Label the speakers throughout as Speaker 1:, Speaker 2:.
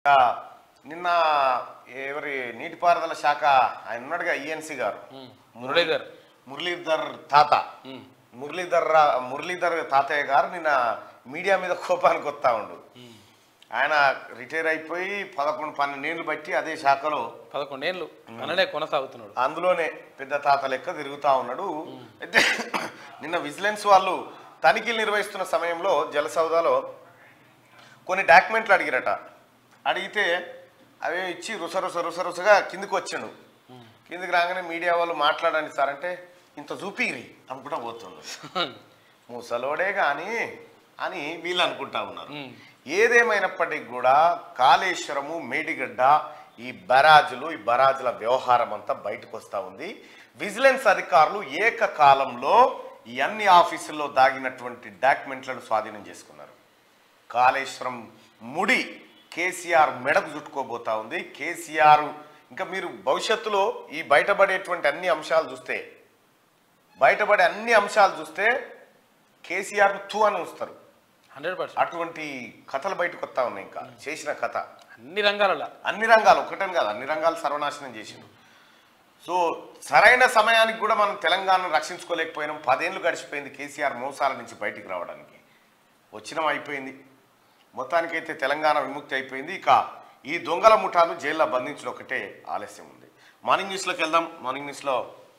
Speaker 1: ఆ, నిన్న ఎవరి నీటిపారుదల శాఖ ఆయన ఉన్నాడుగా ఈఎన్సీ గారు
Speaker 2: మురళీధర్
Speaker 1: మురళీధర్ తాత
Speaker 2: ఉమ్.
Speaker 1: మురళీధర్ రా- మురళీధర్ తాతయ్య గారు నిన్న మీడియా మీద కోపానికి వస్తా ఉండు ఆయన రిటైర్ అయిపోయి పదకొండు పన్నెండేళ్ళు బట్టి అదే శాఖలో
Speaker 2: పదకొండేళ్ళు అననే కొనసాగుతున్నాడు
Speaker 1: అందులోనే పెద్ద తాత లెక్క తిరుగుతా ఉన్నాడు అయితే నిన్న విజిలెన్స్ వాళ్ళు తనిఖీలు నిర్వహిస్తున్న సమయంలో జలసౌదాలో కొన్ని డాక్యుమెంట్లు అడిగిరట అడిగితే అవి ఇచ్చి రుస రుస రుస రుసగా కిందికి వచ్చాడు కిందికి రాగానే మీడియా వాళ్ళు మాట్లాడండి సార్ అంటే ఇంత చూపిరి అనుకుంటా పోతుండు ముసలోడే కానీ అని వీళ్ళు అనుకుంటా ఉన్నారు
Speaker 2: ఉమ్.
Speaker 1: ఏదేమైనప్పటికీ కూడా కాళేశ్వరము మేడిగడ్డ ఈ బరాజులు ఈ బరాజుల వ్యవహారం అంతా బయటకు వస్తూ ఉంది విజిలెన్స్ అధికారులు ఏకకాలంలో ఈ అన్ని ఆఫీసుల్లో దాగినటువంటి డాక్యుమెంట్లను స్వాధీనం చేసుకున్నారు కాళేశ్వరం ముడి కేసీఆర్ మెడకు చుట్టుకోబోతా ఉంది కేసీఆర్ ఇంకా మీరు భవిష్యత్తులో ఈ బయటపడేటువంటి అన్ని అంశాలు చూస్తే బయటపడే అన్ని అంశాలు చూస్తే కేసీఆర్ తూ అని ఉంచుతారు
Speaker 2: హండ్రెడ్ పర్సెంట్
Speaker 1: అటువంటి కథలు బయటకు వస్తా ఉన్నాయి ఇంకా చేసిన కథ
Speaker 2: అన్ని రంగాలలో
Speaker 1: అన్ని రంగాలు ఒకటని కాదు అన్ని రంగాలు సర్వనాశనం చేసిండు సో సరైన సమయానికి కూడా మనం తెలంగాణను రక్షించుకోలేకపోయినాం పదేళ్ళు గడిచిపోయింది కేసీఆర్ మోసాల నుంచి బయటికి రావడానికి వచ్చినం అయిపోయింది మొత్తానికైతే తెలంగాణ విముక్తి అయిపోయింది ఇక ఈ దొంగల ముఠాను జైల్లో బంధించడం ఒకటే ఆలస్యం ఉంది మార్నింగ్ న్యూస్లోకి వెళ్దాం మార్నింగ్ న్యూస్లో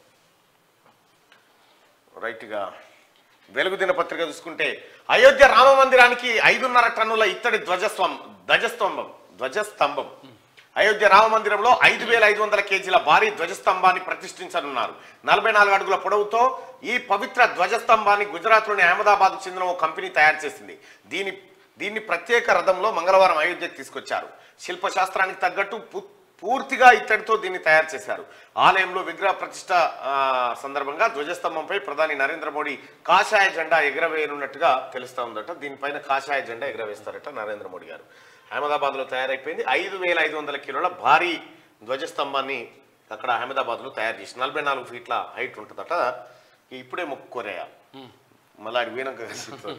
Speaker 1: రైట్గా వెలుగు దినపత్రిక చూసుకుంటే అయోధ్య రామ మందిరానికి ఐదున్నర టన్నుల ఇత్తడి ధ్వజస్వం ధ్వజస్తంభం ధ్వజస్తంభం అయోధ్య రామ మందిరంలో ఐదు వేల ఐదు వందల కేజీల భారీ ధ్వజస్తంభాన్ని ప్రతిష్ఠించనున్నారు నలభై నాలుగు అడుగుల పొడవుతో ఈ పవిత్ర ధ్వజస్తంభాన్ని గుజరాత్లోని అహ్మదాబాద్ చెందిన ఓ కంపెనీ తయారు చేసింది దీని దీన్ని ప్రత్యేక రథంలో మంగళవారం అయోధ్యకు తీసుకొచ్చారు శిల్పశాస్త్రానికి తగ్గట్టు పు- పూర్తిగా ఇత్తడితో దీన్ని తయారు చేశారు ఆలయంలో విగ్రహ ప్రతిష్ట ఆ, సందర్భంగా ధ్వజస్తంభంపై ప్రధాని నరేంద్ర మోడీ కాషాయ జెండా ఎగరవేయనున్నట్టుగా తెలుస్తా ఉందట దీనిపైన కాషాయ జెండా ఎగరవేస్తారట నరేంద్ర మోడీ గారు అహ్మదాబాద్ లో తయారైపోయింది ఐదు వేల ఐదు వందల కిలోల భారీ ధ్వజస్తంభాన్ని అక్కడ అహ్మదాబాద్ లో తయారు చేసి నలభై నాలుగు ఫీట్ల హైట్ ఉంటుందట ఇప్పుడే మొక్కుకోరేయా మళ్ళీ అడిగి పోయినాక కనిపిస్తుంది.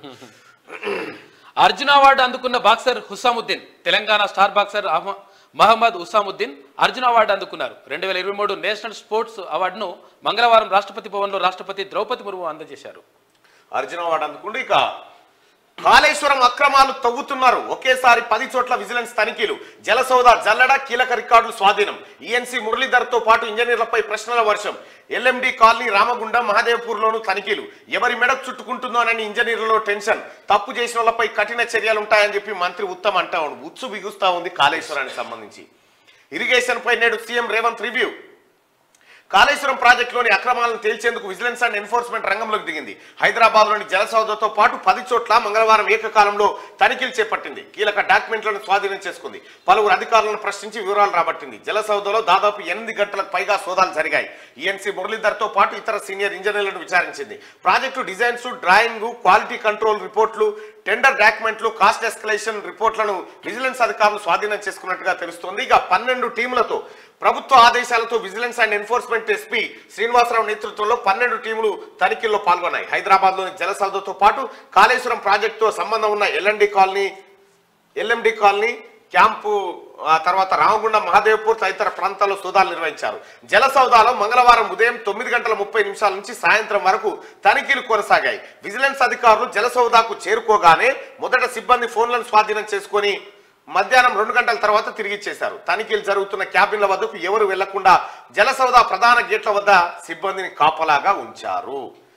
Speaker 2: అర్జున అవార్డు అందుకున్న boxer Hussamuddin Telangana star boxer అహ్మ- మహమ్మద్ హుసాముద్దీన్ అర్జున అవార్డు అందుకున్నారు రెండు వేల ఇరవై మూడు నేషనల్ స్పోర్ట్స్ అవార్డును మంగళవారం రాష్ట్రపతి భవన్లో రాష్ట్రపతి ద్రౌపది ముర్ము అందజేశారు
Speaker 1: అర్జున అవార్డు అందుకుంటూ ఇక కాళేశ్వరం అక్రమాలు తవ్వుతున్నారు ఒకేసారి పది చోట్ల విజిలెన్స్ తనిఖీలు జలసౌద జల్లడ కీలక రికార్డులు స్వాధీనం ఈఎన్సీ మురళీధర్ తో పాటు ఇంజనీర్లపై ప్రశ్నల వర్షం ఎల్ఎండి కాలనీ రామగుండం మహదేవ్పూర్ లోను తనిఖీలు ఎవరి మెడకు చుట్టుకుంటుందోనని ఇంజనీర్లలో టెన్షన్ తప్పు చేసిన వాళ్ళపై కఠిన చర్యలుంటాయని చెప్పి మంత్రి ఉత్తమ్ అంటా ఉండు ఉత్సు బిగుస్తా ఉంది కాళేశ్వరానికి సంబంధించి ఇరిగేషన్ పై నేడు సీఎం రేవంత్ రివ్యూ కాళేశ్వరం ప్రాజెక్టులోని అక్రమాలను తేల్చేందుకు విజిలెన్స్ అండ్ ఎన్ఫోర్స్మెంట్ రంగంలోకి దిగింది హైదరాబాద్ లోని జలసౌదతో పాటు పది చోట్ల మంగళవారం ఏకకాలంలో తనిఖీలు చేపట్టింది కీలక డాక్యుమెంట్లను స్వాధీనం చేసుకుంది పలువురు అధికారులను ప్రశ్నించి వివరాలు రాబట్టింది జలసౌదలో దాదాపు ఎనిమిది గంటలకు పైగా సోదాలు జరిగాయి ఈఎన్సీ మురళీధర్ తో పాటు ఇతర సీనియర్ ఇంజనీర్లను విచారించింది project designs drawing quality control రిపోర్ట్లు టెండర్ డాక్యుమెంట్లు కాస్ట్ ఎస్కలేషన్ రిపోర్ట్లను విజిలెన్స్ అధికారులు స్వాధీనం చేసుకున్నట్టుగా తెలుస్తోంది ఇక పన్నెండు టీములతో ప్రభుత్వ ఆదేశాలతో vigilance and enforcement SP Srinivasa Rao నేతృత్వంలో పన్నెండు టీములు తనిఖీల్లో పాల్గొన్నాయి హైదరాబాద్ లోని జలసౌదతో పాటు కాళేశ్వరం ప్రాజెక్టుతో సంబంధం ఉన్న LMD colony LMD colony camp ఆ తర్వాత రామగుండం మహాదేవ్పూర్ తదితర ప్రాంతాల్లో సోదాలు నిర్వహించారు జలసౌదాలో మంగళవారం ఉదయం తొమ్మిది గంటల ముప్పై నిమిషాల నుంచి సాయంత్రం వరకు తనిఖీలు కొనసాగాయి విజిలెన్స్ అధికారులు జలసౌదాకు చేరుకోగానే మొదట సిబ్బంది ఫోన్లను స్వాధీనం చేసుకొని మధ్యాహ్నం రెండు గంటల తర్వాత తిరిగి ఇచ్చేశారు తనిఖీలు జరుగుతున్న క్యాబిన్ల వద్దకు ఎవరు వెళ్లకుండా జలసౌద ప్రధాన గేట్ల వద్ద సిబ్బందిని కాపలాగా ఉంచారు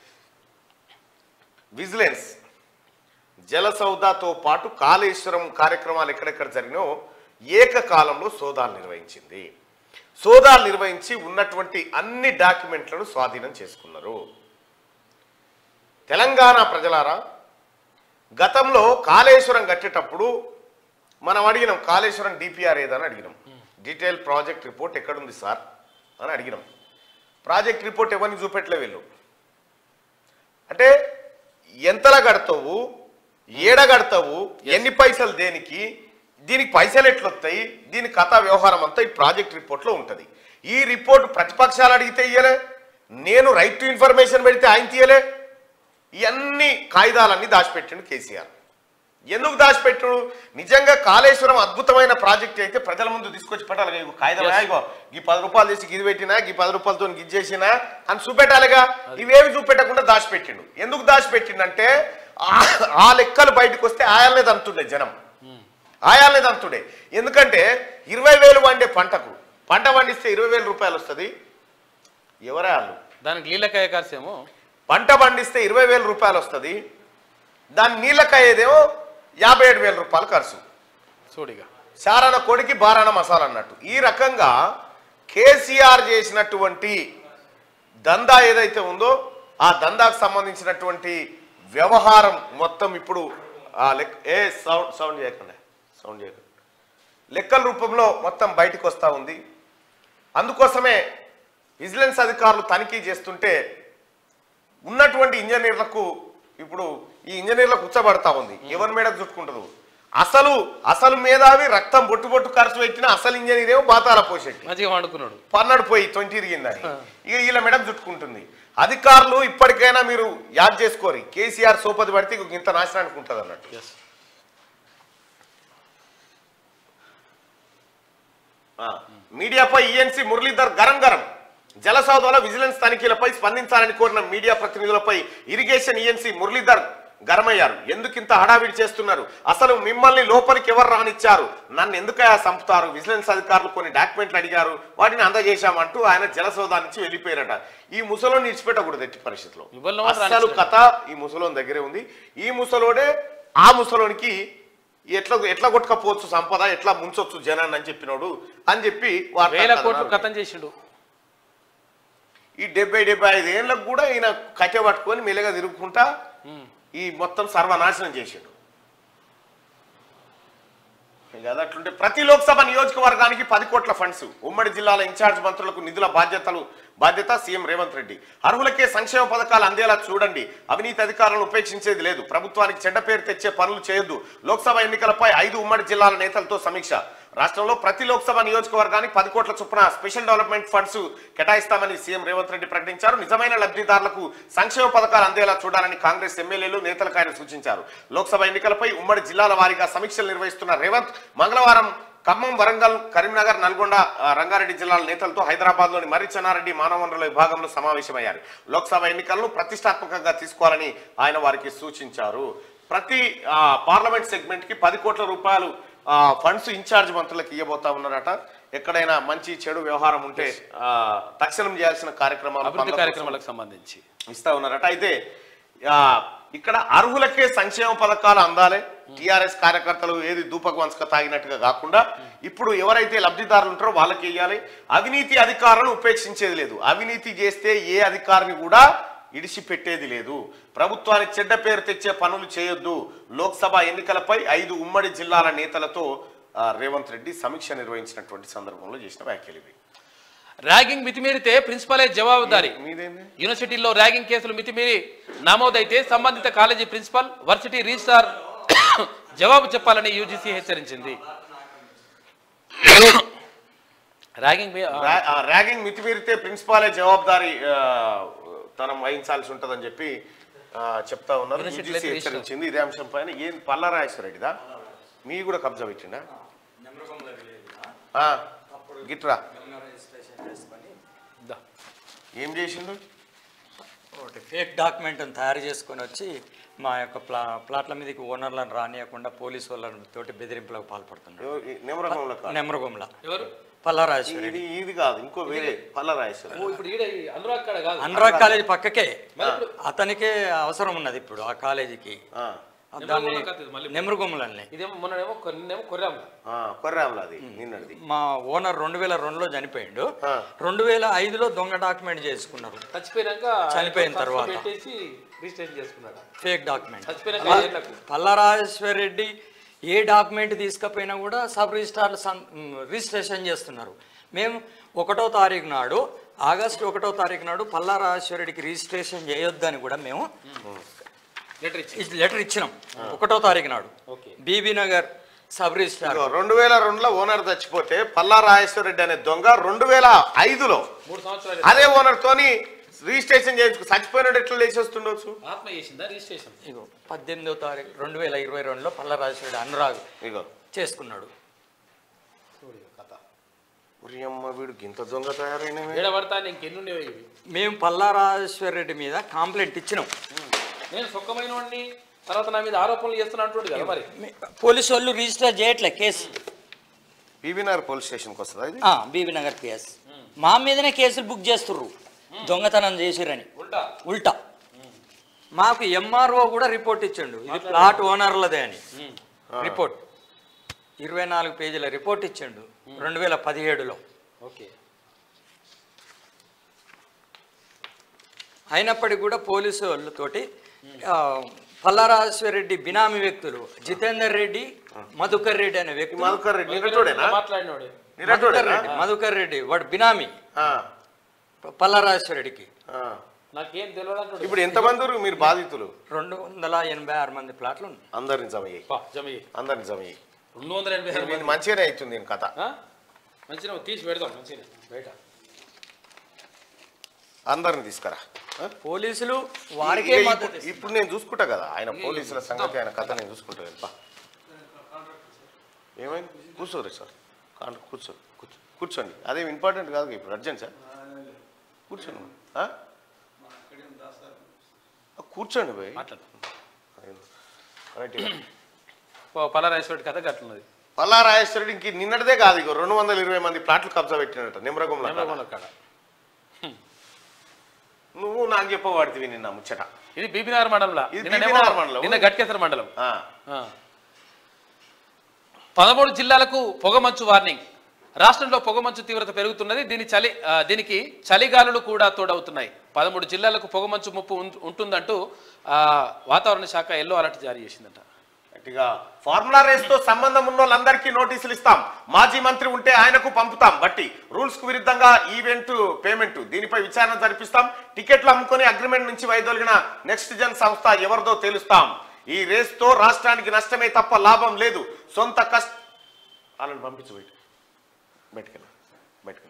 Speaker 1: విజిలెన్స్ జలసౌదాతో పాటు కాళేశ్వరం కార్యక్రమాలు ఎక్కడెక్కడ జరిగినో ఏకకాలంలో సోదాలు నిర్వహించింది సోదాలు నిర్వహించి ఉన్నటువంటి అన్ని డాక్యుమెంట్లను స్వాధీనం చేసుకున్నారు తెలంగాణ ప్రజలారా గతంలో కాళేశ్వరం కట్టేటప్పుడు మనం అడిగినాం కాళేశ్వరం డిపిఆర్ ఏదని అడిగినాం డీటెయిల్ ప్రాజెక్ట్ రిపోర్ట్ ఎక్కడుంది సార్ అని అడిగినాం ప్రాజెక్ట్ రిపోర్ట్ ఎవరిని చూపెట్టలే వీళ్ళు అంటే ఎంతలా కడతావు ఏడ కడతావు ఎన్ని పైసలు దేనికి దీనికి పైసలు ఎట్లొస్తాయి దీని కథా వ్యవహారం అంతా ఈ ప్రాజెక్ట్ రిపోర్ట్లో ఉంటుంది ఈ రిపోర్ట్ ప్రతిపక్షాలు అడిగితే ఇయ్యలే నేను రైట్ టు ఇన్ఫర్మేషన్ పెడితే ఆయన తీయలే ఇవన్నీ కాగితాలన్నీ దాచిపెట్టిండు కేసీఆర్ ఎందుకు దాచిపెట్టుడు నిజంగా కాళేశ్వరం అద్భుతమైన ప్రాజెక్ట్ అయితే ప్రజల ముందు తీసుకొచ్చి పెట్టాలి ఇగో కాగితం ఇగో ఈ పది రూపాయలు తీసి గిది పెట్టినా ఈ పది రూపాయలతో గిది చేసినా అని చూపెట్టాలిగా ఇవేవి చూపెట్టకుండా దాచిపెట్టిండు ఎందుకు దాచిపెట్టిండంటే ఆ- ఆ లెక్కలు బయటకు వస్తే ఆయాలనే తంతుండే జనం ఆయాలనే తంతుండే ఎందుకంటే ఇరవై వేలు వండే పంటకు పంట పండిస్తే ఇరవై వేల రూపాయలు వస్తుంది ఎవరే వాళ్ళు
Speaker 2: దానికి నీళ్ళకాయ కార్సేమో
Speaker 1: పంట పండిస్తే ఇరవై వేల రూపాయలు వస్తుంది దాని నీళ్ళకయ్యేదేమో యాభై ఏడు వేల రూపాయలు ఖర్చు
Speaker 2: చూడిగా
Speaker 1: చారణ కొడికి బారాణ మసాలా అన్నట్టు ఈ రకంగా కేసీఆర్ చేసినటువంటి దందా ఏదైతే ఉందో ఆ దందాకు సంబంధించినటువంటి వ్యవహారం మొత్తం ఇప్పుడు ఆ లెక్క ఏ సౌండ్ సౌండ్ చేయకుండా సౌండ్ చేయకుండా లెక్కల రూపంలో మొత్తం బయటకు వస్తూ ఉంది అందుకోసమే విజిలెన్స్ అధికారులు తనిఖీ చేస్తుంటే ఉన్నటువంటి ఇంజనీర్లకు ఇప్పుడు ఈ ఇంజనీర్లకు ఉచ్చబడతా ఉంది ఎవరి మేడకు చుట్టుకుంటారు అసలు అసలు మేధావి రక్తం బొట్టు బొట్టు ఖర్చు పెట్టిన అసలు ఇంజనీర్ ఏమో బాతాల పోషెట్టి
Speaker 2: మంచిగా వండుకున్నాడు
Speaker 1: పన్నాడు పోయి ట్వంటీ ఇరిగిందని ఇక వీళ్ళ మేడం చుట్టుకుంటుంది అధికారులు ఇప్పటికైనా మీరు యాద్ చేసుకోరి కేసీఆర్ సోపతి పడితే ఇక ఇంత నాశనానికి ఉంటుంది అన్నట్టు
Speaker 2: ఎస్
Speaker 1: ఆ, మీడియాపై ఈఎన్సీ మురళీధర్ గరం గరం జలసౌధలో విజిలెన్స్ తనిఖీలపై స్పందించాలని కోరిన మీడియా ప్రతినిధులపై ఇరిగేషన్ ఈఎన్సీ మురళీధర్ గరమయ్యారు ఎందుకింత హడావిడి చేస్తున్నారు అసలు మిమ్మల్ని లోపలికి ఎవరు రానిచ్చారు నన్ను ఎందుకయా సంపుతారు విజిలెన్స్ అధికారులు కొన్ని డాక్యుమెంట్లు అడిగారు వాటిని అందజేశామంటూ ఆయన జలసౌధా నుంచి వెళ్ళిపోయారట ఈ ముసలో నిడిచిపెట్టకూడదు ఎట్టి పరిస్థితిలో
Speaker 2: ఇవ్వలను ఎవరు
Speaker 1: అసలు
Speaker 2: రానిచ్చలేదు.
Speaker 1: కథ ఈ ముసలోని దగ్గరే ఉంది ఈ ముసలోడే ఆ ముసలోనికి ఎట్లా ఎట్లా కొట్టుకపోవచ్చు సంపద ఎట్లా ముంచొచ్చు జనాన్ని అని చెప్పినోడు అని చెప్పి వార్తా
Speaker 2: వేల కోట్లు
Speaker 1: కథనాలు.
Speaker 2: కథం చేసిండు
Speaker 1: ఈ డెబ్బై డెబ్బై ఐదు ఏళ్ళకు కూడా ఈయన కట్టె పట్టుకొని మెల్లగా తిరుగుకుంటా ఈ మొత్తం సర్వనాశనం చేసిండు ఇక అది అట్లుంటే ప్రతి లోక్సభ నియోజకవర్గానికి పది కోట్ల ఫండ్స్ ఉమ్మడి జిల్లాల ఇన్ఛార్జ్ మంత్రులకు నిధుల బాధ్యతలు బాధ్యత సీఎం రేవంత్ రెడ్డి అర్హులకే సంక్షేమ పథకాలు అందేలా చూడండి అవినీతి అధికారులను ఉపేక్షించేది లేదు ప్రభుత్వానికి చెడ్డ పేరు తెచ్చే పనులు చేయొద్దు లోక్సభ ఎన్నికలపై ఐదు ఉమ్మడి జిల్లాల నేతలతో సమీక్ష రాష్ట్రంలో ప్రతి లోక్సభ నియోజకవర్గానికి పది కోట్ల చొప్పున స్పెషల్ డెవలప్మెంట్ ఫండ్స్ కేటాయిస్తామని సీఎం రేవంత్ రెడ్డి ప్రకటించారు నిజమైన లబ్ధిదారులకు సంక్షేమ పథకాలు అందేలా చూడాలని కాంగ్రెస్ ఎమ్మెల్యేలు నేతలకు ఆయన సూచించారు లోక్సభ ఎన్నికలపై ఉమ్మడి జిల్లాల వారీగా సమీక్షలు నిర్వహిస్తున్న రేవంత్ మంగళవారం ఖమ్మం వరంగల్ కరీంనగర్ నల్గొండ ఆ, రంగారెడ్డి జిల్లాల నేతలతో హైదరాబాద్ లోని మర్రి చెన్నారెడ్డి మానవ వనరుల విభాగంలో సమావేశమయ్యారు లోక్సభ ఎన్నికలను ప్రతిష్టాత్మకంగా తీసుకోవాలని ఆయన వారికి సూచించారు ప్రతి ఆ, పార్లమెంట్ సెగ్మెంట్ కి పది కోట్ల రూపాయలు ఆ, ఫండ్స్ ఇన్ఛార్జ్ మంత్రులకు ఇవ్వబోతా ఉన్నారట ఎక్కడైనా మంచి చెడు వ్యవహారం ఉంటే ఆ, తక్షణం చేయాల్సిన కార్యక్రమాలు
Speaker 2: అభివృద్ధి
Speaker 1: పనుల కోసం
Speaker 2: కార్యక్రమాలకు సంబంధించి
Speaker 1: ఇస్తా ఉన్నారట అయితే ఆ, ఇక్కడ అర్హులకే సంక్షేమ పథకాలు అందాలి టిఆర్ఎస్ కార్యకర్తలు ఏది దూపకు వంచక తాగినట్టుగా కాకుండా ఇప్పుడు ఎవరైతే లబ్ధిదారులు ఉంటారో వాళ్ళకి ఇవ్వాలి అవినీతి అధికారులను ఉపేక్షించేది లేదు అవినీతి చేస్తే ఏ అధికారిని కూడా ఇడిచిపెట్టేది లేదు ప్రభుత్వానికి చెడ్డ పేరు తెచ్చే పనులు చేయొద్దు లోక్సభ ఎన్నికలపై ఐదు ఉమ్మడి జిల్లాల నేతలతో ఆ, రేవంత్ రెడ్డి సమీక్ష నిర్వహించినటువంటి సందర్భంలో చేసిన వ్యాఖ్యలు ఇవి
Speaker 2: ర్యాగింగ్ మితిమీరితే ప్రిన్సిపలే జవాబుదారీ
Speaker 1: మీదేంది
Speaker 2: యూనివర్సిటీల్లో ర్యాగింగ్ కేసులు మితిమీరి నమోదైతే సంబంధిత కాలేజీ ప్రిన్సిపల్ వర్సిటీ రిజిస్ట్రార్ జవాబు చెప్పాలని యూజీసీ హెచ్చరించింది ర్యాగింగ్ మీ- ఆ,
Speaker 1: రా- ఆ ర్యాగింగ్ మితిమీరితే ప్రిన్సిపాలే జవాబారి తనం వహించాల్సి ఉంటుందని చెప్పి ఆ, చెప్తా ఉన్నారు
Speaker 2: University
Speaker 1: UGC
Speaker 2: లైఫ్
Speaker 1: హెచ్చరించింది ఇదే అంశం పైన ఏం పల్లారాజేశ్వరరెడ్డిదా మీ కూడా కబ్జా పెట్టిండా ఆ, గిట్రా
Speaker 2: దా.
Speaker 1: ఏం చేసిండు
Speaker 3: ఒకటి ఫేక్ డాక్యుమెంట్ తయారు చేసుకొని వచ్చి మా యొక్క ప్లా ప్లాట్ల మీదకి ఓనర్లను రానియకుండా పోలీసు వాళ్ళని తోటి బెదిరింపులకు పాల్పడుతున్నారు
Speaker 1: ఎవరు- ఈ నెమరగంలో కాదు.
Speaker 3: నెమరగొంల
Speaker 2: ఎవరు
Speaker 3: పల్లారాజేశ్వరి
Speaker 1: ఇది ఇది కాదు ఇంకో వేరే పల్లారాజేశ్వర
Speaker 2: ఓ, ఇప్పుడు ఈడ ఈ అనురాగ్ కాడ కాదు
Speaker 3: అనురాగ్ కాలేజీ పక్కకే
Speaker 2: మరి ఇప్పుడు
Speaker 3: అతనికే అవసరం ఉన్నది ఇప్పుడు ఆ కాలేజీకి
Speaker 1: ఆ,
Speaker 3: దాన్ని
Speaker 2: నెమరగొండ కాదు ఇది మళ్ళీ.
Speaker 3: నెమరుగొమ్మలని
Speaker 2: ఇదేమో మొన్ననేమో కొన్నేమో కొర్రాంల
Speaker 1: ఆ, కొర్రాంలో అది నిన్నటిది
Speaker 3: మా ఓనర్ రెండు వేల రెండులో చనిపోయిండు
Speaker 1: ఆ.
Speaker 3: రెండు వేల ఐదులో దొంగ డాక్యుమెంట్ చేసుకున్నారు
Speaker 2: చచ్చిపోయినాక
Speaker 3: చనిపోయిన
Speaker 2: ఆయన
Speaker 3: తర్వాత.
Speaker 2: పెట్టేసి రిజిస్ట్రేషన్ చేసుకున్నాడు
Speaker 3: ఫేక్ డాక్యుమెంట్
Speaker 2: చచ్చిపోయినాక ఐదేళ్లకు
Speaker 3: పల్లారాజేశ్వర్ రెడ్డి ఏ డాక్యుమెంట్ తీసుకపోయినా కూడా సబ్ రిజిస్ట్రార్లు సం- మ్, రిజిస్ట్రేషన్ చేస్తున్నారు మేము ఒకటో తారీఖు నాడు ఆగస్టు ఒకటో తారీఖు నాడు పల్లారాజేశ్వర రెడ్డికి రిజిస్ట్రేషన్ చేయొద్దని కూడా మేము
Speaker 2: లెటర్ ఇచ్చి
Speaker 3: ఈ లెటర్ ఇచ్చినాం ఒకటో తారీఖు నాడు
Speaker 2: okay
Speaker 3: Bibinagar sub registrar
Speaker 1: ఇదిగో రెండు వేల రెండులో ఓనర్ చచ్చిపోతే పల్లా రెడ్డి అనే దొంగ రెండు వేల ఐదులో
Speaker 2: మూడు సంవత్సరాలు
Speaker 1: అదే ఓనర్ తోని రిజిస్ట్రేషన్ చేయించుకో చచ్చిపోయినాడు ఎట్లా లేచేస్తుండొచ్చు
Speaker 2: ఆత్మ చేసిందా రిజిస్ట్రేషన్
Speaker 3: ఇగో పద్దెనిమిదో తారీఖు రెండు వేల ఇరవై రెండులో పల్లరాజేశ్వరుడు అనురాగ్
Speaker 1: ఇగో
Speaker 3: చేసుకున్నాడు
Speaker 2: కథ
Speaker 1: ఉరి అమ్మ వీడు గింత దొంగ తయారైన
Speaker 2: ఏడ పడతా ఇంకెన్ని ఉండేవి ఇవి
Speaker 3: మేము పల్లారాజేశ్వర రెడ్డి మీద కంప్లైంట్ ఇచ్చినాం
Speaker 2: నేను సుఖమైన వాడిని తర్వాత నా మీద ఆరోపణలు చేస్తున్నా అంటుండు కదా మరి
Speaker 3: మీ- పోలీసు వాళ్ళు రిజిస్టర్ చేయట్లే కేసు
Speaker 1: పీవీనగర్ పోలీస్ స్టేషన్కి వస్తుందా ఇది
Speaker 3: బీబీ నగర్ కేసు మా మీదనే కేసులు బుక్ చేస్తుర్రు దొంగతనం చేసిరని
Speaker 2: ఉల్టా
Speaker 3: ఉల్టా మాకు ఎంఆర్ఓ కూడా రిపోర్ట్ ఇచ్చిండు ఇది ప్లాట్ ఓనర్లదే అని రిపోర్ట్ ఇరవై నాలుగు పేజీల రిపోర్ట్ ఇచ్చిండు రెండు వేల పదిహేడులో
Speaker 2: ఓకే
Speaker 3: అయినప్పటికీ కూడా పోలీసు వాళ్ళతోటి ఆ, పల్లారాజేశ్వర రెడ్డి బినామీ వ్యక్తులు జితేందర్ రెడ్డి మధుకర్ రెడ్డి అనే వ్యక్తి
Speaker 1: మధుకర్ రెడ్డి నిన్నటోడేనా
Speaker 2: మాట్లాడినోడే
Speaker 3: మధుకర్
Speaker 1: నిన్నటోడేనా
Speaker 3: రెడ్డి మధుకర్ రెడ్డి వాడు బినామీ
Speaker 1: ఆ,
Speaker 3: పల్లారాజేశ్వర రెడ్డికి
Speaker 1: ఆ.
Speaker 2: నాకేం తెలియదు అంటుండు
Speaker 1: ఇప్పుడు ఎంతమంది ఉన్నారు మీరు బాధితులు
Speaker 3: రెండు వందల ఎనభై ఆరు మంది ప్లాట్లు ఉన్నాయి
Speaker 1: అందరిని జమ చేయి
Speaker 2: పా, జమ చేయి.
Speaker 1: అందరిని జమ చేయి
Speaker 2: రెండు వందల ఎనభై ఆరు
Speaker 1: ఇది
Speaker 2: మంది.
Speaker 1: మంచిగానే అవుతుంది దీని కథ
Speaker 2: ఆ? మంచిగా తీసి పెడదాం మంచిగా బయట
Speaker 1: అందరిని తీసుకురా ఆ?
Speaker 3: పోలీసులు వారికే
Speaker 1: ఇక
Speaker 3: మద్దతు
Speaker 1: ఇప్పుడు- ఇప్పుడు నేను చూసుకుంటా కదా ఆయన పోలీసుల సంగతి ఆయన కథ నేను చూసుకుంటా వెళ్ళిపా ఏమైంది కూర్చోరు సార్ కాంట్రా కూర్చో కూర్చో కూర్చోండి అదేం ఇంపార్టెంట్ కాదు ఇప్పుడు అర్జెంట్ సార్ కూర్చోండి ఆ? ఆ, కూర్చోండి భయ్
Speaker 2: మాట్లాడు
Speaker 1: రైట్
Speaker 2: పలారాజేశ్వరుడి కథ గట్లున్నది
Speaker 1: పల్లారాజేశ్వరుడు ఇంక నిన్నటిదే కాదు ఇగో రెండు వందల ఇరవై మంది ప్లాట్లు కబ్జా పెట్టినట్ట నిమ్రగంలో
Speaker 2: నెంబర్ కాడ
Speaker 1: నువ్వు నాకు చెప్పవాడివి నిన్న ముచ్చట
Speaker 2: ఇది బీబీనగర్ మండలంలో
Speaker 1: ఇది
Speaker 2: నిన్న
Speaker 1: బీబీనగర్
Speaker 2: నెంబర్-
Speaker 1: మండలం.
Speaker 2: నిన్న గట్కేసర మండలం
Speaker 1: ఆ.
Speaker 2: ఆ. పదమూడు జిల్లాలకు పొగమంచు వార్నింగ్ రాష్ట్రంలో పొగమంచు తీవ్రత పెరుగుతున్నది దీని చలి ఆ, దీనికి చలిగాలులు కూడా తోడవుతున్నాయి పదమూడు జిల్లాలకు పొగమంచు ముప్పు ఉం- ఉంటుందంటూ ఆ, వాతావరణ శాఖ ఎల్లో అలర్ట్ జారీ చేసిందట
Speaker 1: గట్టిగా ఫార్ములా రేస్ తో సంబంధం ఉన్న వాళ్ళందరికీ నోటీసులు ఇస్తాం మాజీ మంత్రి ఉంటే ఆయనకు పంపుతాం బట్టి రూల్స్ కు విరుద్ధంగా ఈవెంట్ పేమెంట్ దీనిపై విచారణ జరిపిస్తాం టికెట్లు అమ్ముకొని అగ్రిమెంట్ నుంచి వైదొలిగిన నెక్స్ట్ జన్ సంస్థ ఎవరిదో తెలుస్తాం ఈ రేస్ తో రాష్ట్రానికి నష్టమే తప్ప లాభం లేదు సొంత కష్ట వాళ్ళని పంపించు బయట బయటకెళ్ళి బయటకెళ్ళి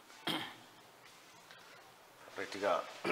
Speaker 1: గట్టిగా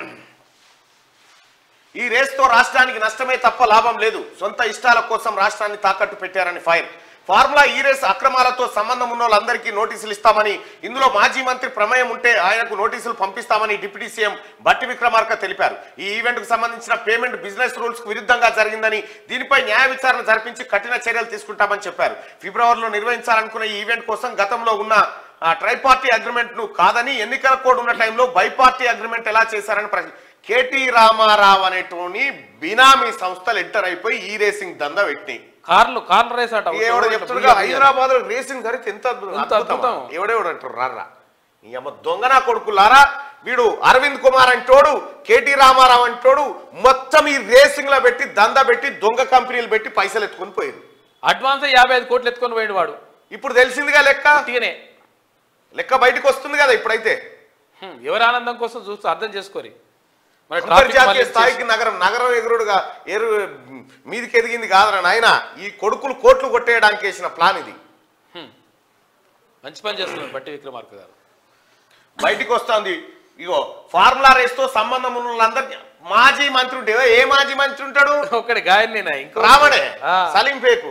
Speaker 1: ఈ రేస్తో రాష్ట్రానికి నష్టమే తప్ప లాభం లేదు సొంత ఇష్టాల కోసం రాష్ట్రాన్ని తాకట్టు పెట్టారని ఫైర్ ఫార్ములా ఈ రేస్ అక్రమాలతో సంబంధం ఉన్న వాళ్ళందరికీ నోటీసులు ఇస్తామని ఇందులో మాజీ మంత్రి ప్రమేయం ఉంటే ఆయనకు నోటీసులు పంపిస్తామని డిప్యూటీ సీఎం బట్టి విక్రమార్క తెలిపారు ఈ ఈవెంట్ కు సంబంధించిన పేమెంట్ బిజినెస్ రూల్స్ కు విరుద్ధంగా జరిగిందని దీనిపై న్యాయ విచారణ జరిపించి కఠిన చర్యలు తీసుకుంటామని చెప్పారు ఫిబ్రవరిలో నిర్వహించాలనుకున్న ఈ ఈవెంట్ కోసం గతంలో ఉన్న ఆ ట్రై పార్టీ అగ్రిమెంట్ ను కాదని ఎన్నికల కోడ్ ఉన్న టైంలో బై పార్టీ అగ్రిమెంట్ ఎలా చేశారని ప్రశ్న కేటీ రామారావు అనేటోని బినామీ సంస్థలు ఎంటర్ అయిపోయి ఈ రేసింగ్ దందా పెట్టినాయి
Speaker 2: కార్లు కార్లు రేస్ అట
Speaker 1: ఎవడో చెప్తున్నా హైదరాబాద్ లో రేసింగ్ జరిగితే ఎంత అద్భుతం
Speaker 2: ఎంత అద్భుతం.
Speaker 1: ఎవడెవడు అంటారు రారా నీ అమ్మ దొంగ నా కొడుకులారా వీడు అరవింద్ కుమార్ అంటోడు కేటీ రామారావు అంటోడు మొత్తం ఈ రేసింగ్ లో పెట్టి దందా పెట్టి దొంగ కంపెనీలు పెట్టి పైసలు ఎత్తుకొని పోయారు
Speaker 2: అడ్వాన్స్ యాభై ఐదు కోట్లు ఎత్తుకొని పోయిండు వాడు
Speaker 1: ఇప్పుడు తెలిసిందిగా లెక్క
Speaker 2: ఉట్టిగానే
Speaker 1: లెక్క బయటకు వస్తుంది కదా ఇప్పుడైతే
Speaker 2: హ్మ్, ఎవరి ఆనందం కోసం చూస్తూ అర్థం చేసుకోరి మన ట్రాఫిక్
Speaker 1: అంతర్జాతీయ
Speaker 2: మళ్ళీ
Speaker 1: స్థాయికి నగరం నగరం ఎగురుడుగా ఎరు మీదికి ఎదిగింది కాదరా నాయన ఈ కొడుకులు కోట్లు కొట్టేయడానికి వేసిన ప్లాన్ ఇది
Speaker 2: హ్మ్. మంచి పని చేస్తున్నారు బట్టి విక్రమార్క గారు
Speaker 1: బయటికి వస్తుంది ఇగో ఫార్ములా రేస్ తో సంబంధం ఉన్న వాళ్ళందరినీ మాజీ మంత్రి ఉంటే ఏ మాజీ మంత్రి ఉంటాడు
Speaker 2: ఒకటి గాయనేనా ఇంకో
Speaker 1: రావడే
Speaker 2: ఆ.
Speaker 1: సలీం పేకు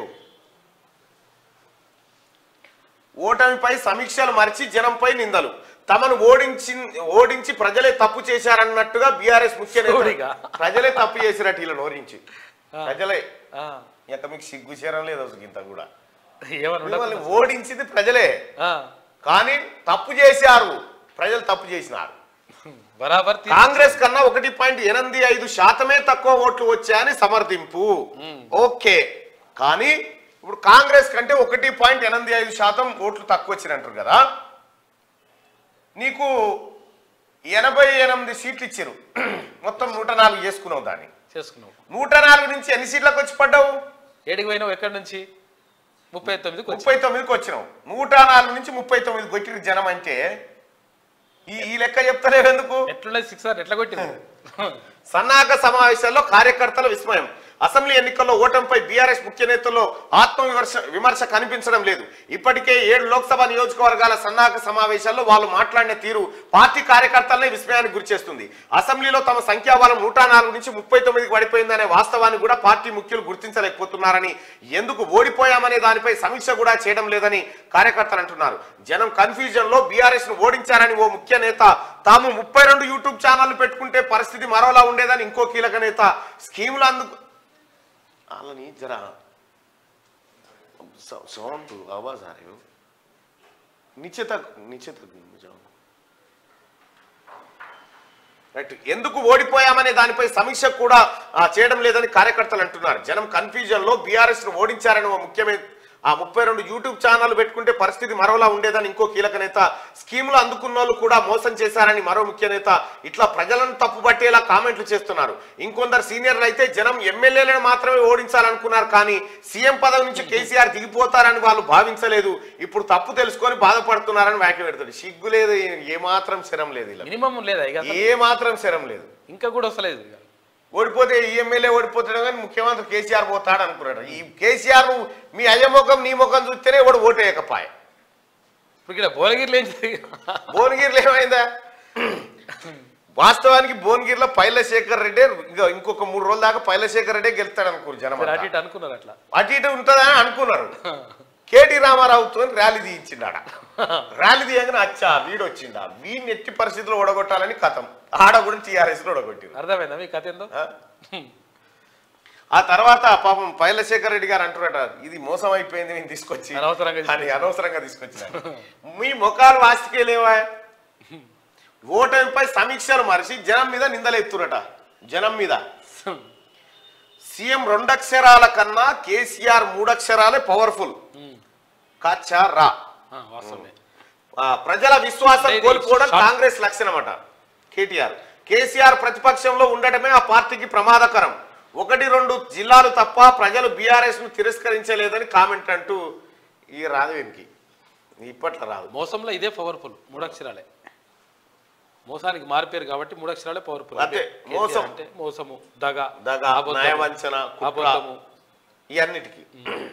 Speaker 1: ఓటమిపై సమీక్షలు మరిచి జనంపై నిందలు తమను ఓడించి ఓడించి ప్రజలే తప్పు చేశారన్నట్టుగా బీఆర్ఎస్ ముఖ్య నేత
Speaker 2: సోడిగా.
Speaker 1: ప్రజలే తప్పు చేసినట్టు వీళ్ళని ఓరించి
Speaker 2: ఆ.
Speaker 1: ప్రజలే
Speaker 2: ఆ,
Speaker 1: ఇక మీకు సిగ్గు చేరం లేదు అసలు ఇంత కూడా
Speaker 2: ఏమని
Speaker 1: మిమ్మల్ని
Speaker 2: ఉండదు
Speaker 1: ఓడించింది ప్రజలే
Speaker 2: ఆ,
Speaker 1: కానీ తప్పు చేశారు ప్రజలు తప్పు చేసినారు
Speaker 2: బరాబర్ తీ-
Speaker 1: కాంగ్రెస్ కన్నా ఒకటి పాయింట్ ఎనిమిది ఐదు శాతమే తక్కువ ఓట్లు వచ్చాయని సమర్థింపు ఓకే కానీ ఇప్పుడు కాంగ్రెస్ కంటే ఒకటి పాయింట్ ఎనిమిది ఐదు శాతం ఓట్లు తక్కువ వచ్చినట్టు కదా నీకు ఎనభై ఎనిమిది సీట్లు ఇచ్చారు మొత్తం నూట నాలుగు చేసుకున్నావు దాన్ని
Speaker 2: చేసుకున్నావు
Speaker 1: నూట నాలుగు నుంచి ఎన్ని సీట్లకు వచ్చి పడ్డావు
Speaker 2: ఏడికి పోయినావు ఎక్కడి నుంచి ముప్పై తొమ్మిదికి వచ్చి
Speaker 1: ముప్పై తొమ్మిదికి వచ్చినావు నూట నాలుగు నుంచి ముప్పై తొమ్మిది కొట్టిరు జనం అంటే ఈ ఈ లెక్క చెప్తలేవు ఎందుకు
Speaker 2: ఎట్లున్నది సిక్స్ ఎట్లా కొట్టింది
Speaker 1: సన్నాహక సమావేశాల్లో కార్యకర్తల విస్మయం అసెంబ్లీ ఎన్నికల్లో ఓటమిపై బీఆర్ఎస్ ముఖ్య నేతల్లో ఆత్మ విమర్శ విమర్శ కనిపించడం లేదు ఇప్పటికే ఏడు లోక్సభ నియోజకవర్గాల సన్నాహక సమావేశాల్లో వాళ్ళు మాట్లాడిన తీరు పార్టీ కార్యకర్తలనే విస్మయానికి గురిచేస్తుంది అసెంబ్లీలో తమ సంఖ్యాబలం నూట నాలుగు నుంచి ముప్పై తొమ్మిదికి పడిపోయిందనే వాస్తవాన్ని కూడా పార్టీ ముఖ్యులు గుర్తించలేకపోతున్నారని ఎందుకు ఓడిపోయామనే దానిపై సమీక్ష కూడా చేయడం లేదని కార్యకర్తలు అంటున్నారు జనం కన్ఫ్యూజన్ లో బీఆర్ఎస్ ను ఓడించారని ఓ ముఖ్య నేత తాము ముప్పై రెండు యూట్యూబ్ ఛానళ్లు పెట్టుకుంటే పరిస్థితి మరోలా ఉండేదని ఇంకో కీలక నేత స్కీములు అందుకు వాళ్ళని జరా సౌండ్ ఆవాజ్ ఆ रहे नीचे तक नीचे तक जाओ రైట్ ఎందుకు ఓడిపోయామనే దానిపై సమీక్ష కూడా ఆ, చేయడం లేదని కార్యకర్తలు అంటున్నారు జనం కన్ఫ్యూజన్ లో బీఆర్ఎస్ ను ఓడించారని ఓ ముఖ్యమైన ఆ ముప్పై రెండు యూట్యూబ్ ఛానల్ పెట్టుకుంటే పరిస్థితి మరోలా ఉండేదని ఇంకో కీలక నేత స్కీములు అందుకున్న వాళ్ళు కూడా మోసం చేశారని మరో ముఖ్య నేత ఇట్లా ప్రజలను తప్పుపట్టేలా కామెంట్లు చేస్తున్నారు ఇంకొందరు సీనియర్లు అయితే జనం ఎమ్మెల్యేలను మాత్రమే ఓడించాలనుకున్నారు కానీ సీఎం పదవి నుంచి కేసీఆర్ దిగిపోతారని వాళ్ళు భావించలేదు ఇప్పుడు తప్పు తెలుసుకొని బాధపడుతున్నారని వ్యాఖ్య పెడతాడు సిగ్గు లేదు ఏ మాత్రం శరం లేదు ఇలా
Speaker 2: మినిమం లేదా ఇక అసలు?
Speaker 1: ఏ మాత్రం శరం లేదు
Speaker 2: ఇంకా కూడా వస్తలేదు ఇక.
Speaker 1: ఓడిపోతే ఈ ఎమ్మెల్యే ఓడిపోతాడు కానీ ముఖ్యమంత్రి కేసీఆర్ పోతాడు అనుకున్నాడు ఈ కేసీఆర్ ను మీ అయ్య ముఖం నీ ముఖం చూస్తేనే వాడు ఓటేయకపాయ
Speaker 2: ఇప్పుడు ఇక్కడ భువనగిరిలో ఏం జరిగింది
Speaker 1: భువనగిరిలో ఏమైందా వాస్తవానికి భువనగిరిలో పైలశేఖర్ రెడ్డి ఇంకా ఇంకొక మూడు రోజుల దాకా పైలశేఖర్ రెడ్డి గెలుస్తాడు అనుకోరు జనం
Speaker 2: సరే,
Speaker 1: అంతా.
Speaker 2: అటు ఇటు అనుకున్నారు అట్లా
Speaker 1: అటు ఇటు ఉంటుందని అనుకున్నారు కేటీ రామారావుతో ర్యాలీ తీయించిండాడ ర్యాలీ తీయగానే అచ్చా వీడు వచ్చిండా వీడిని ఎట్టి పరిస్థితుల్లో ఓడగొట్టాలని కథం ఆడ కూడా టీఆర్ఎస్ లో ఓడగొట్టిరు
Speaker 2: అర్థమైందా మీ కథ ఏందో
Speaker 1: ఆ? ఆ తర్వాత పాపం పైలశేఖర్ రెడ్డి గారు అంటున్నాట ఇది మోసం అయిపోయింది నేను తీసుకొచ్చి
Speaker 2: అనవసరంగా
Speaker 1: అని అనవసరంగా తీసుకొచ్చిన మీ ముఖాలు వాసికేలేవా ఓటమిపై సమీక్షలు మరిచి జనం మీద నిందలేపుతున్నట జనం మీద సీఎం రెండక్షరాల కన్నా కేసీఆర్ మూడక్షరాలే పవర్ఫుల్ కాచా రా
Speaker 2: ఆ, వాస్తవమే
Speaker 1: ఆ, ప్రజల విశ్వాసం
Speaker 2: అంటే ఇది
Speaker 1: కోల్పోవడం
Speaker 2: షార్ట్-
Speaker 1: కాంగ్రెస్ లక్షణమట కేటీఆర్ కేసీఆర్ ప్రతిపక్షంలో ఉండటమే ఆ పార్టీకి ప్రమాదకరం ఒకటి రెండు జిల్లాలు తప్ప ప్రజలు బీఆర్ఎస్ ను తిరస్కరించలేదని కామెంట్ అంటూ ఈ రాదు వీనికి ఇప్పట్లో రాదు
Speaker 2: మోసంలో ఇదే పవర్ఫుల్ మూడు అక్షరాలే మోసానికి మారిపోయారు కాబట్టి మూడు అక్షరాలే పవర్ఫుల్
Speaker 1: అంతే, మోసం.
Speaker 2: అంటే మోసము దగ
Speaker 1: దగ
Speaker 2: అబద్ధము,
Speaker 1: నయవంచన కుట్ర
Speaker 2: అబద్ధము
Speaker 1: ఇవన్నిటికీ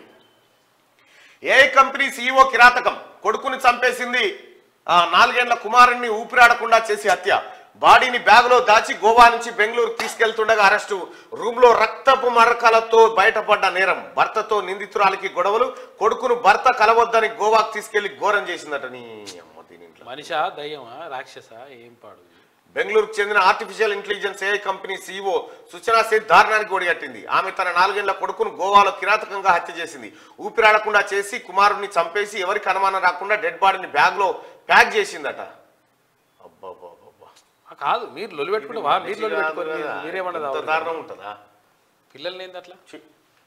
Speaker 1: ఏ కంపెనీ సీఈఓ కిరాతకం కొడుకుని చంపేసింది ఆ నాలుగేళ్ల కుమారుణ్ణి ఊపిరాడకుండా చేసి హత్య బాడీని బ్యాగులో దాచి గోవా నుంచి బెంగళూరు తీసుకెళ్తుండగా అరెస్టు రూమ్ లో రక్తపు మరకలతో బయటపడ్డ నేరం భర్తతో నిందితురాలికి గొడవలు కొడుకును భర్త కలవద్దని గోవాకు తీసుకెళ్లి ఘోరం చేసిందట నీ అమ్మ దీని ఇంట్లో
Speaker 2: మనిషా దయ్యమా రాక్షస ఏం పాడు
Speaker 1: బెంగళూరుకు చెందిన artificial intelligence AI company CEO Suchana Seth దారుణానికి ఒడిగట్టింది ఆమె తన నాలుగేళ్ల కొడుకును గోవాలో కిరాతకంగా హత్య చేసింది ఊపిరాడకుండా చేసి కుమారుడిని చంపేసి ఎవరికి అనుమానం రాకుండా డెడ్ బాడీని బ్యాగ్ లో ప్యాక్ చేసిందట అబ్బబ్బబ్బబ్బా.
Speaker 2: ఆ, కాదు మీరు లొలి పెట్టుకుంటే వా మీరు లొలి పెట్టుకోరు మీరు- మీరేమన్నది
Speaker 1: ఇంత
Speaker 2: అవును.
Speaker 1: దారుణం ఉంటుందా
Speaker 2: పిల్లల్ని ఏంది అట్లా
Speaker 1: ఛీ.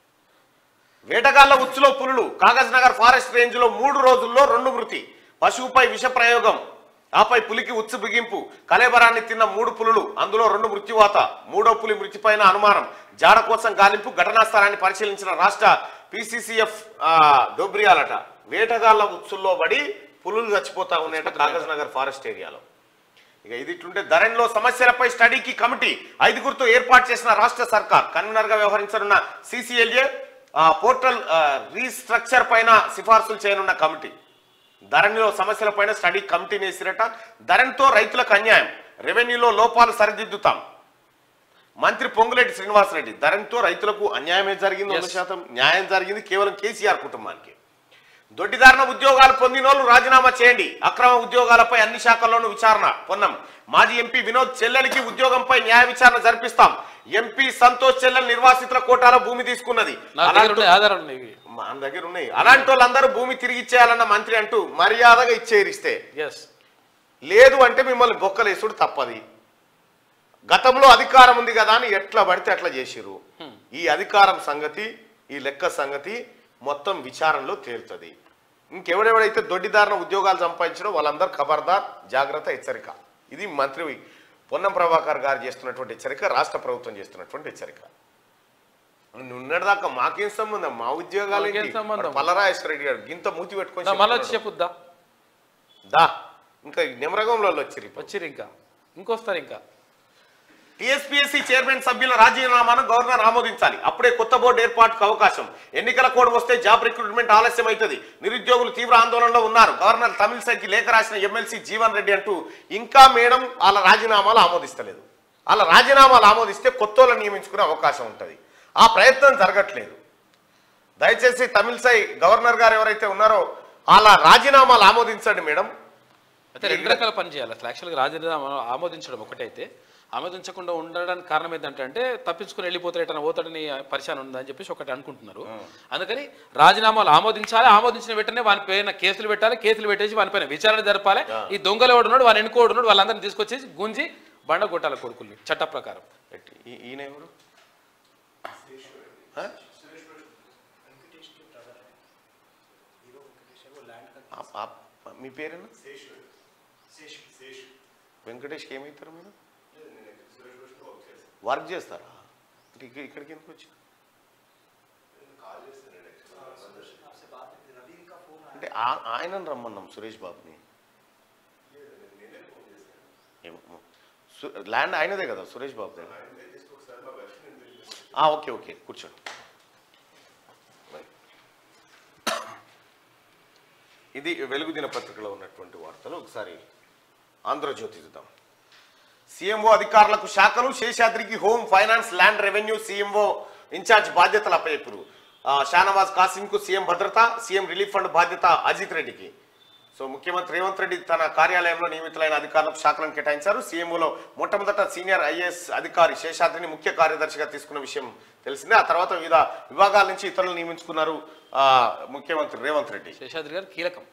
Speaker 1: వేటగాళ్ల ఉచ్చులో పులులు కాగజ్ నగర్ ఫారెస్ట్ రేంజ్ లో మూడు రోజుల్లో రెండు మృతి పశువుపై విష ప్రయోగం ఆపై పులికి ఉచ్చు బిగింపు కలేబరాన్ని తిన్న మూడు పులులు అందులో రెండు మృత్యువాత మూడో పులి మృతిపైన అనుమానం జాడ కోసం గాలింపు ఘటనా స్థలాన్ని పరిశీలించిన రాష్ట్ర పిసిసిఎఫ్ డోబ్రియాలట వేటగాళ్ల ఉచ్చుల్లో పడి పులులు చచ్చిపోతా ఉన్నాయట కాగజ్ నగర్ ఫారెస్ట్ ఏరియాలో ఇక ఇది ఇట్లుంటే ధరణిలో సమస్యలపై స్టడీకి కమిటీ ఐదుగురితో ఏర్పాటు చేసిన రాష్ట్ర సర్కార్ కన్వీనర్ గా వ్యవహరించనున్న సిసిఎల్ఏ పోర్టల్ ఆ, రీస్ట్రక్చర్ పైన సిఫార్సులు చేయనున్న కమిటీ ధరణిలో సమస్యలపైన స్టడీ కమిటీని వేసిరట ధరణితో రైతులకు అన్యాయం రెవెన్యూలో లోపాలు సరిదిద్దుతాం మంత్రి పొంగులేటి శ్రీనివాసరెడ్డి ధరణితో రైతులకు అన్యాయమే జరిగింది వంద
Speaker 2: Yes.
Speaker 1: శాతం న్యాయం జరిగింది కేవలం కేసీఆర్ కుటుంబానికి దొడ్డిదారిన ఉద్యోగాలు పొందినోళ్ళు రాజీనామా చేయండి అక్రమ ఉద్యోగాలపై అన్ని శాఖల్లోనూ విచారణ పొన్నం మాజీ ఎంపీ వినోద్ చెల్లెలికి ఉద్యోగంపై న్యాయ విచారణ జరిపిస్తాం ఎంపీ సంతోష్ చెల్లెల్ నిర్వాసితుల కోటాలో భూమి తీసుకున్నది
Speaker 2: నా దగ్గర
Speaker 1: అలాంటి-
Speaker 2: ఉన్నాయి ఆధారాలు ఉన్నాయి ఇవి
Speaker 1: మన దగ్గర ఉన్నాయి అలాంటి వాళ్ళందరూ భూమి తిరిగి ఇచ్చేయాలన్న మంత్రి అంటూ మర్యాదగా ఇచ్చేరిస్తే
Speaker 2: ఎస్
Speaker 1: లేదు అంటే మిమ్మల్ని బొక్కలేసుడు తప్పది గతంలో అధికారం ఉంది కదా అని ఎట్లా పడితే అట్లా చేసిర్రు ఈ అధికారం సంగతి ఈ లెక్క సంగతి మొత్తం విచారణలో తేలుతుంది ఇంకెవడెవడైతే దొడ్డిదారిన ఉద్యోగాలు సంపాదించారో వాళ్ళందరూ ఖబర్దార్ జాగ్రత్త హెచ్చరిక ఇది మంత్రి పొన్నం ప్రభాకర్ గారు చేస్తున్నటువంటి హెచ్చరిక రాష్ట్ర ప్రభుత్వం చేస్తున్నటువంటి హెచ్చరిక ఉన్నదాకా మాకేం సంబంధం మా ఉద్యోగాలు
Speaker 2: మాకేం సంబంధం?
Speaker 1: పల్లరాజేశ్వర రెడ్డి గారు గింత మూతి పెట్టుకొని
Speaker 2: నా మళ్ళీ వచ్చి
Speaker 1: చెప్తున్నాడు.
Speaker 2: చెప్పుద్దా
Speaker 1: దా ఇంకా నిమరగంలో వచ్చిర్రు ఇప్పుడు.
Speaker 2: వచ్చిరు ఇంకా ఇంకొస్తారు ఇంకా
Speaker 1: టీఎస్పీఎస్సీ చైర్మన్ సభ్యుల రాజీనామాను గవర్నర్ ఆమోదించాలి అప్పుడే కొత్త బోర్డు ఏర్పాటుకు అవకాశం ఎన్నికల కోడ్ వస్తే జాబ్ రిక్రూట్మెంట్ ఆలస్యం అవుతుంది నిరుద్యోగులు తీవ్ర ఆందోళనలో ఉన్నారు గవర్నర్ తమిళసైకి లేఖ రాసిన ఎమ్మెల్సీ జీవన్ రెడ్డి అంటూ ఇంకా మేడం వాళ్ళ రాజీనామాలు ఆమోదిస్తలేదు వాళ్ళ రాజీనామాలు ఆమోదిస్తే కొత్తోళ్ళని నియమించుకునే అవకాశం ఉంటుంది ఆ ప్రయత్నం జరగట్లేదు దయచేసి తమిళసై గవర్నర్ గారు ఎవరైతే ఉన్నారో వాళ్ళ రాజీనామాలు ఆమోదించండి మేడం
Speaker 2: అయితే రెండు రకాల పని చేయాలి అసలు యాక్చువల్గా రాజీనామా ఆమోదించడం ఒకటైతే ఆమోదించకుండా ఉండడానికి కారణం ఏంటంటే అంటే తప్పించుకుని వెళ్ళిపోతాడు ఎటన్నా పోతాడని పరిశాన్ ఉందని చెప్పేసి ఒకటి అనుకుంటున్నారు అందుకని రాజీనామాలు ఆమోదించాలి ఆమోదించిన వెంటనే వాని పైన కేసులు పెట్టాలి కేసులు పెట్టేసి వాని పైన విచారణ జరపాలి ఈ దొంగలు ఎవడున్నాడు వాని ఎన్నుకోడున్నాడు వాళ్ళందరినీ తీసుకొచ్చేసి గుంజి బండ కొట్టాలి కొడుకుల్ని చట్ట ప్రకారం
Speaker 1: ఈ- ఈయన ఎవరు ఆ? ఆ- ఆ- మీ పేరేనా వెంకటేష్కి ఏమవుతారు మీరు వర్క్ చేస్తారా అంటే ఇక్కడ- ఇక్కడికి ఎందుకు వచ్చి అంటే ఆ- ఆయనను రమ్మన్నాం సురేష్ బాబుని ఏమో. సు- ల్యాండ్ ఆయనదే కదా సురేష్ బాబు దగ్గర ఆ, ఓకే ఓకే కూర్చోండి ఇది వెలుగు దినపత్రికలో ఉన్నటువంటి వార్తలు ఒకసారి ఆంధ్రజ్యోతి చూద్దాం సీఎంఓ అధికారులకు శాఖలు శేషాద్రికి home finance land revenue CMO incharge బాధ్యతలు అప్పచెప్పురు ఆ, షానవాజ్ కాసింకు సీఎం భద్రత సీఎం రిలీఫ్ ఫండ్ బాధ్యత అజిత్ రెడ్డికి సో ముఖ్యమంత్రి రేవంత్ రెడ్డి తన కార్యాలయంలో నియమితులైన అధికారులకు శాఖలను కేటాయించారు సీఎంఓలో మొట్టమొదట సీనియర్ ఐఏఎస్ అధికారి శేషాద్రిని ముఖ్య కార్యదర్శిగా తీసుకున్న విషయం తెలిసిందే ఆ తర్వాత వివిధ విభాగాల నుంచి ఇతరులను నియమించుకున్నారు ఆ, ముఖ్యమంత్రి రేవంత్ రెడ్డి
Speaker 2: శేషాద్రి గారు కీలకం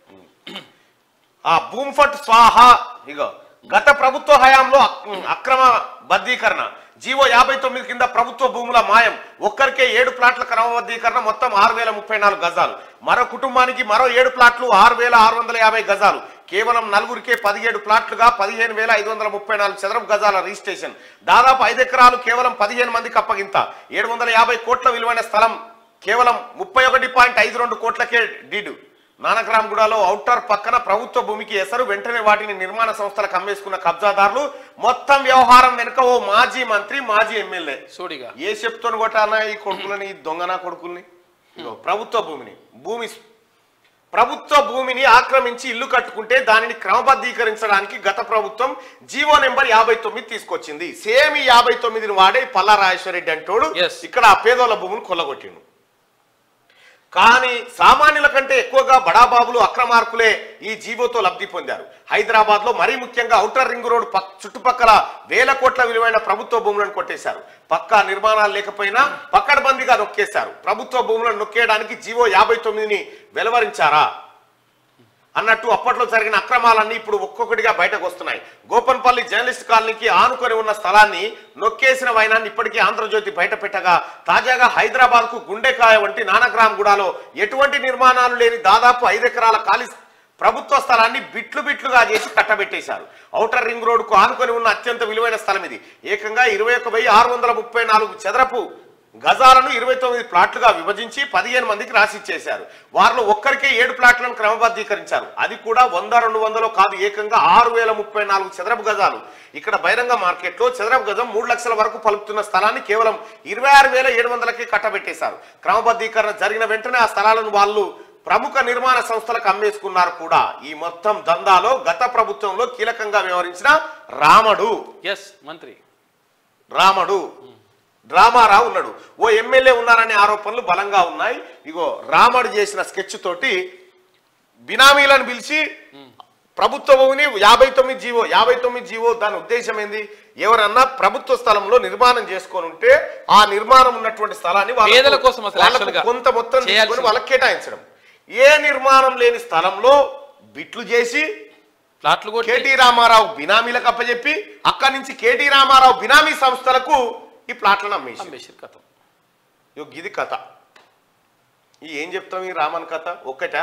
Speaker 1: ఆ భూమ్ఫట్ స్వాహ ఇగో గత ప్రభుత్వ హయాంలో అక్- అక్రమ బద్దీకరణ జీవో యాభై తొమ్మిది కింద ప్రభుత్వ భూముల మాయం ఒక్కరికే ఏడు ప్లాట్ల క్రమబద్ధీకరణ మొత్తం ఆరు వేల ముప్పై నాలుగు గజాలు మరో కుటుంబానికి మరో ఏడు ప్లాట్లు ఆరు వేల ఆరు వందల యాభై గజాలు కేవలం నలుగురికే పదిహేడు ప్లాట్లుగా పదిహేను వేల ఐదు వందల ముప్పై నాలుగు చదరపు గజాల రిజిస్ట్రేషన్ దాదాపు ఐదు ఎకరాలు కేవలం పదిహేను మందికి అప్పగింత ఏడు వందల యాభై కోట్ల విలువైన స్థలం కేవలం ముప్పై ఒకటి పాయింట్ ఐదు రెండు కోట్లకే డీడు నానక్రామ్గూడలో ఔటర్ పక్కన ప్రభుత్వ భూమికి ఎసరు వెంటనే వాటిని నిర్మాణ సంస్థలకు అమ్మేసుకున్న కబ్జాదారులు మొత్తం వ్యవహారం వెనుక ఓ మాజీ మంత్రి మాజీ ఎమ్మెల్యే
Speaker 2: సోడిగా
Speaker 1: ఏ చెప్తోని కొట్టాలన్నా ఈ కొడుకులని ఈ దొంగనా కొడుకుల్ని ఇగో ప్రభుత్వ భూమిని భూమి ప్రభుత్వ భూమిని ఆక్రమించి ఇల్లు కట్టుకుంటే దానిని క్రమబద్ధీకరించడానికి గత ప్రభుత్వం జీవో నెంబర్ యాభై తొమ్మిది తీసుకొచ్చింది సేమ్ ఈ యాభై తొమ్మిదిని వాడే పల్లా రాజేశ్వరరెడ్డి అంటోడు
Speaker 2: Yes.
Speaker 1: ఇక్కడ ఆ పేదోళ్ళ భూమిని కొల్లగొట్టిండు కానీ సామాన్యుల కంటే ఎక్కువగా బడాబాబులు అక్రమార్కులే ఈ జీవోతో లబ్ధి పొందారు హైదరాబాద్ లో మరీ ముఖ్యంగా ఔటర్ రింగ్ రోడ్ పక్- చుట్టుపక్కల వేల కోట్ల విలువైన ప్రభుత్వ భూములను కొట్టేశారు పక్కా నిర్మాణాలు లేకపోయినా పక్కడబందీగా నొక్కేశారు ప్రభుత్వ భూములను నొక్కేయడానికి జీవో యాభై తొమ్మిదిని వెలువరించారా అన్నట్టు అప్పట్లో జరిగిన అక్రమాలన్నీ ఇప్పుడు ఒక్కొక్కటిగా బయటకు వస్తున్నాయి గోపన్పల్లి జర్నలిస్ట్ కాలనీకి ఆనుకొని ఉన్న స్థలాన్ని నొక్కేసిన వైనాన్ని ఇప్పటికీ ఆంధ్రజ్యోతి బయట పెట్టగా తాజాగా హైదరాబాద్ కు గుండెకాయ వంటి నానగ్రామ్ గూడలో ఎటువంటి నిర్మాణాలు లేని దాదాపు ఐదు ఎకరాల ఖాళీ ప్రభుత్వ స్థలాన్ని బిట్లు బిట్లుగా చేసి కట్టబెట్టేశారు ఔటర్ రింగ్ రోడ్ కు ఆనుకొని ఉన్న అత్యంత విలువైన స్థలం ఇది ఏకంగా ఇరవై ఒక వెయ్యి ఆరు వందల ముప్పై నాలుగు చదరపు గజాలను ఇరవై తొమ్మిది ప్లాట్లుగా విభజించి పదిహేను మందికి రాసిచ్చేశారు వారిలో ఒక్కరికే ఏడు ప్లాట్లను క్రమబద్ధీకరించారు అది కూడా వంద రెండు వందలు కాదు ఏకంగా ఆరు వేల ముప్పై నాలుగు చదరపు గజాలు ఇక్కడ బహిరంగ మార్కెట్లో చదరపు గజం మూడు లక్షల వరకు పలుకుతున్న స్థలాన్ని కేవలం ఇరవై ఆరు వేల ఏడు వందలకే కట్టబెట్టేశారు క్రమబద్ధీకరణ జరిగిన వెంటనే ఆ స్థలాలను వాళ్ళు ప్రముఖ నిర్మాణ సంస్థలకు అమ్మేసుకున్నారు కూడా ఈ మొత్తం దందాలో గత ప్రభుత్వంలో కీలకంగా వ్యవహరించిన రామడు
Speaker 2: ఎస్ మంత్రి
Speaker 1: రామడు రామారావు ఉన్నాడు ఓ ఎమ్మెల్యే ఉన్నారనే ఆరోపణలు బలంగా ఉన్నాయి ఇగో రామడు చేసిన స్కెచ్ తోటి బినామీలను పిలిచి ప్రభుత్వ భూమిని యాభై తొమ్మిది జీవో యాభై తొమ్మిది జీవో దాని ఉద్దేశం ఏంది ఎవరన్నా ప్రభుత్వ స్థలంలో నిర్మాణం చేసుకొని ఉంటే ఆ నిర్మాణం ఉన్నటువంటి స్థలాన్ని వాళ్ళకు-
Speaker 2: పేదల కోసం అసలు
Speaker 1: వాళ్ళకు
Speaker 2: actually గా
Speaker 1: కొంత మొత్తం తీసుకొని
Speaker 2: చేయాల్సింది.
Speaker 1: వాళ్ళకి కేటాయించడం ఏ నిర్మాణం లేని స్థలంలో బిట్లు చేసి
Speaker 2: ప్లాట్లు కొట్టి
Speaker 1: కేటీ రామారావు బినామీలకు అప్పచెప్పి అక్కడి నుంచి కేటీ రామారావు బినామీ సంస్థలకు ఈ ప్లాట్లను అమ్మేసి
Speaker 2: అమ్మేసారు కథం
Speaker 1: ఇగో ఇది కథ ఈ ఏం చెప్తాం ఈ రామన్ కథ ఒక్కటా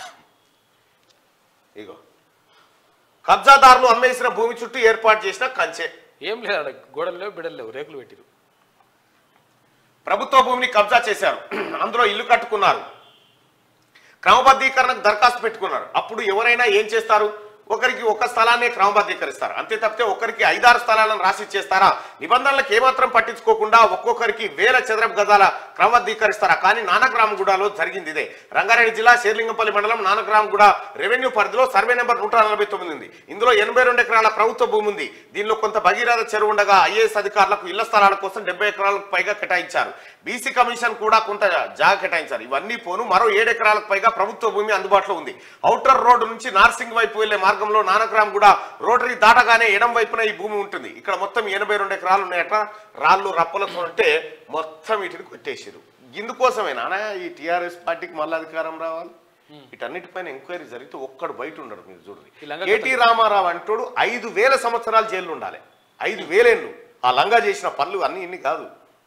Speaker 1: ఇగో కబ్జాదారులు అమ్మేసిన భూమి చుట్టూ ఏర్పాటు చేసిన కంచె
Speaker 2: ఏం లేదు ఆడ గోడలు లేవు బిడలు లేవు రేకులు పెట్టిరు
Speaker 1: ప్రభుత్వ భూమిని కబ్జా చేశారు అందులో ఇల్లు కట్టుకున్నారు క్రమబద్ధీకరణకు దరఖాస్తు పెట్టుకున్నారు అప్పుడు ఎవరైనా ఏం చేస్తారు ఒకరికి ఒక స్థలాన్ని క్రమబద్ధీకరిస్తారు అంతే తప్పితే ఒకరికి ఐదారు స్థలాలను రాసి ఇచ్చేస్తారా నిబంధనలకు ఏమాత్రం పట్టించుకోకుండా ఒక్కొక్కరికి వేల చదరపు గదాల క్రమబద్ధీకరిస్తారా కానీ నానగ్రామగూడలో జరిగింది ఇదే రంగారెడ్డి జిల్లా శేర్లింగంపల్లి మండలం నానగ్రామగూడ రెవెన్యూ పరిధిలో సర్వే నెంబర్ నూట నలభై తొమ్మిది ఉంది ఇందులో ఎనభై రెండు ఎకరాల ప్రభుత్వ భూమి ఉంది దీనిలో కొంత భగీరథ చెరువు ఉండగా ఐఏఎస్ అధికారులకు ఇళ్ల స్థలాల కోసం డెబ్బై ఎకరాలకు పైగా కేటాయించారు బీసీ కమిషన్ కూడా కొంత జాగా కేటాయించారు ఇవన్నీ పోను మరో ఏడు ఎకరాలకు పైగా ప్రభుత్వ భూమి అందుబాటులో ఉంది ఔటర్ రోడ్డు నుంచి నార్సింగ్ వైపు వెళ్లే మార్గంలో నానక్రామ్ కూడా రోటరీ దాటగానే ఎడం వైపున ఈ భూమి ఉంటుంది ఇక్కడ మొత్తం ఎనభై రెండు ఎకరాలు ఉన్నాయట రాళ్ళు రప్పలతో ఉంటే మొత్తం వీటిని కొట్టేసారు ఇందుకోసమేనా ఈ టిఆర్ఎస్ పార్టీకి మళ్ళీ అధికారం రావాలి వీటన్నిటిపైన ఎంక్వైరీ జరిగితే ఒక్కడు బయట ఉండడు మీరు
Speaker 2: ఈ
Speaker 1: చూడండి
Speaker 2: లంగా
Speaker 1: కేటీ రామారావు అంటోడు ఐదు వేల సంవత్సరాలు జైలు ఉండాలి ఐదు వేలేళ్ళు ఆ లంగా చేసిన పనులు అన్ని ఇన్ని కాదు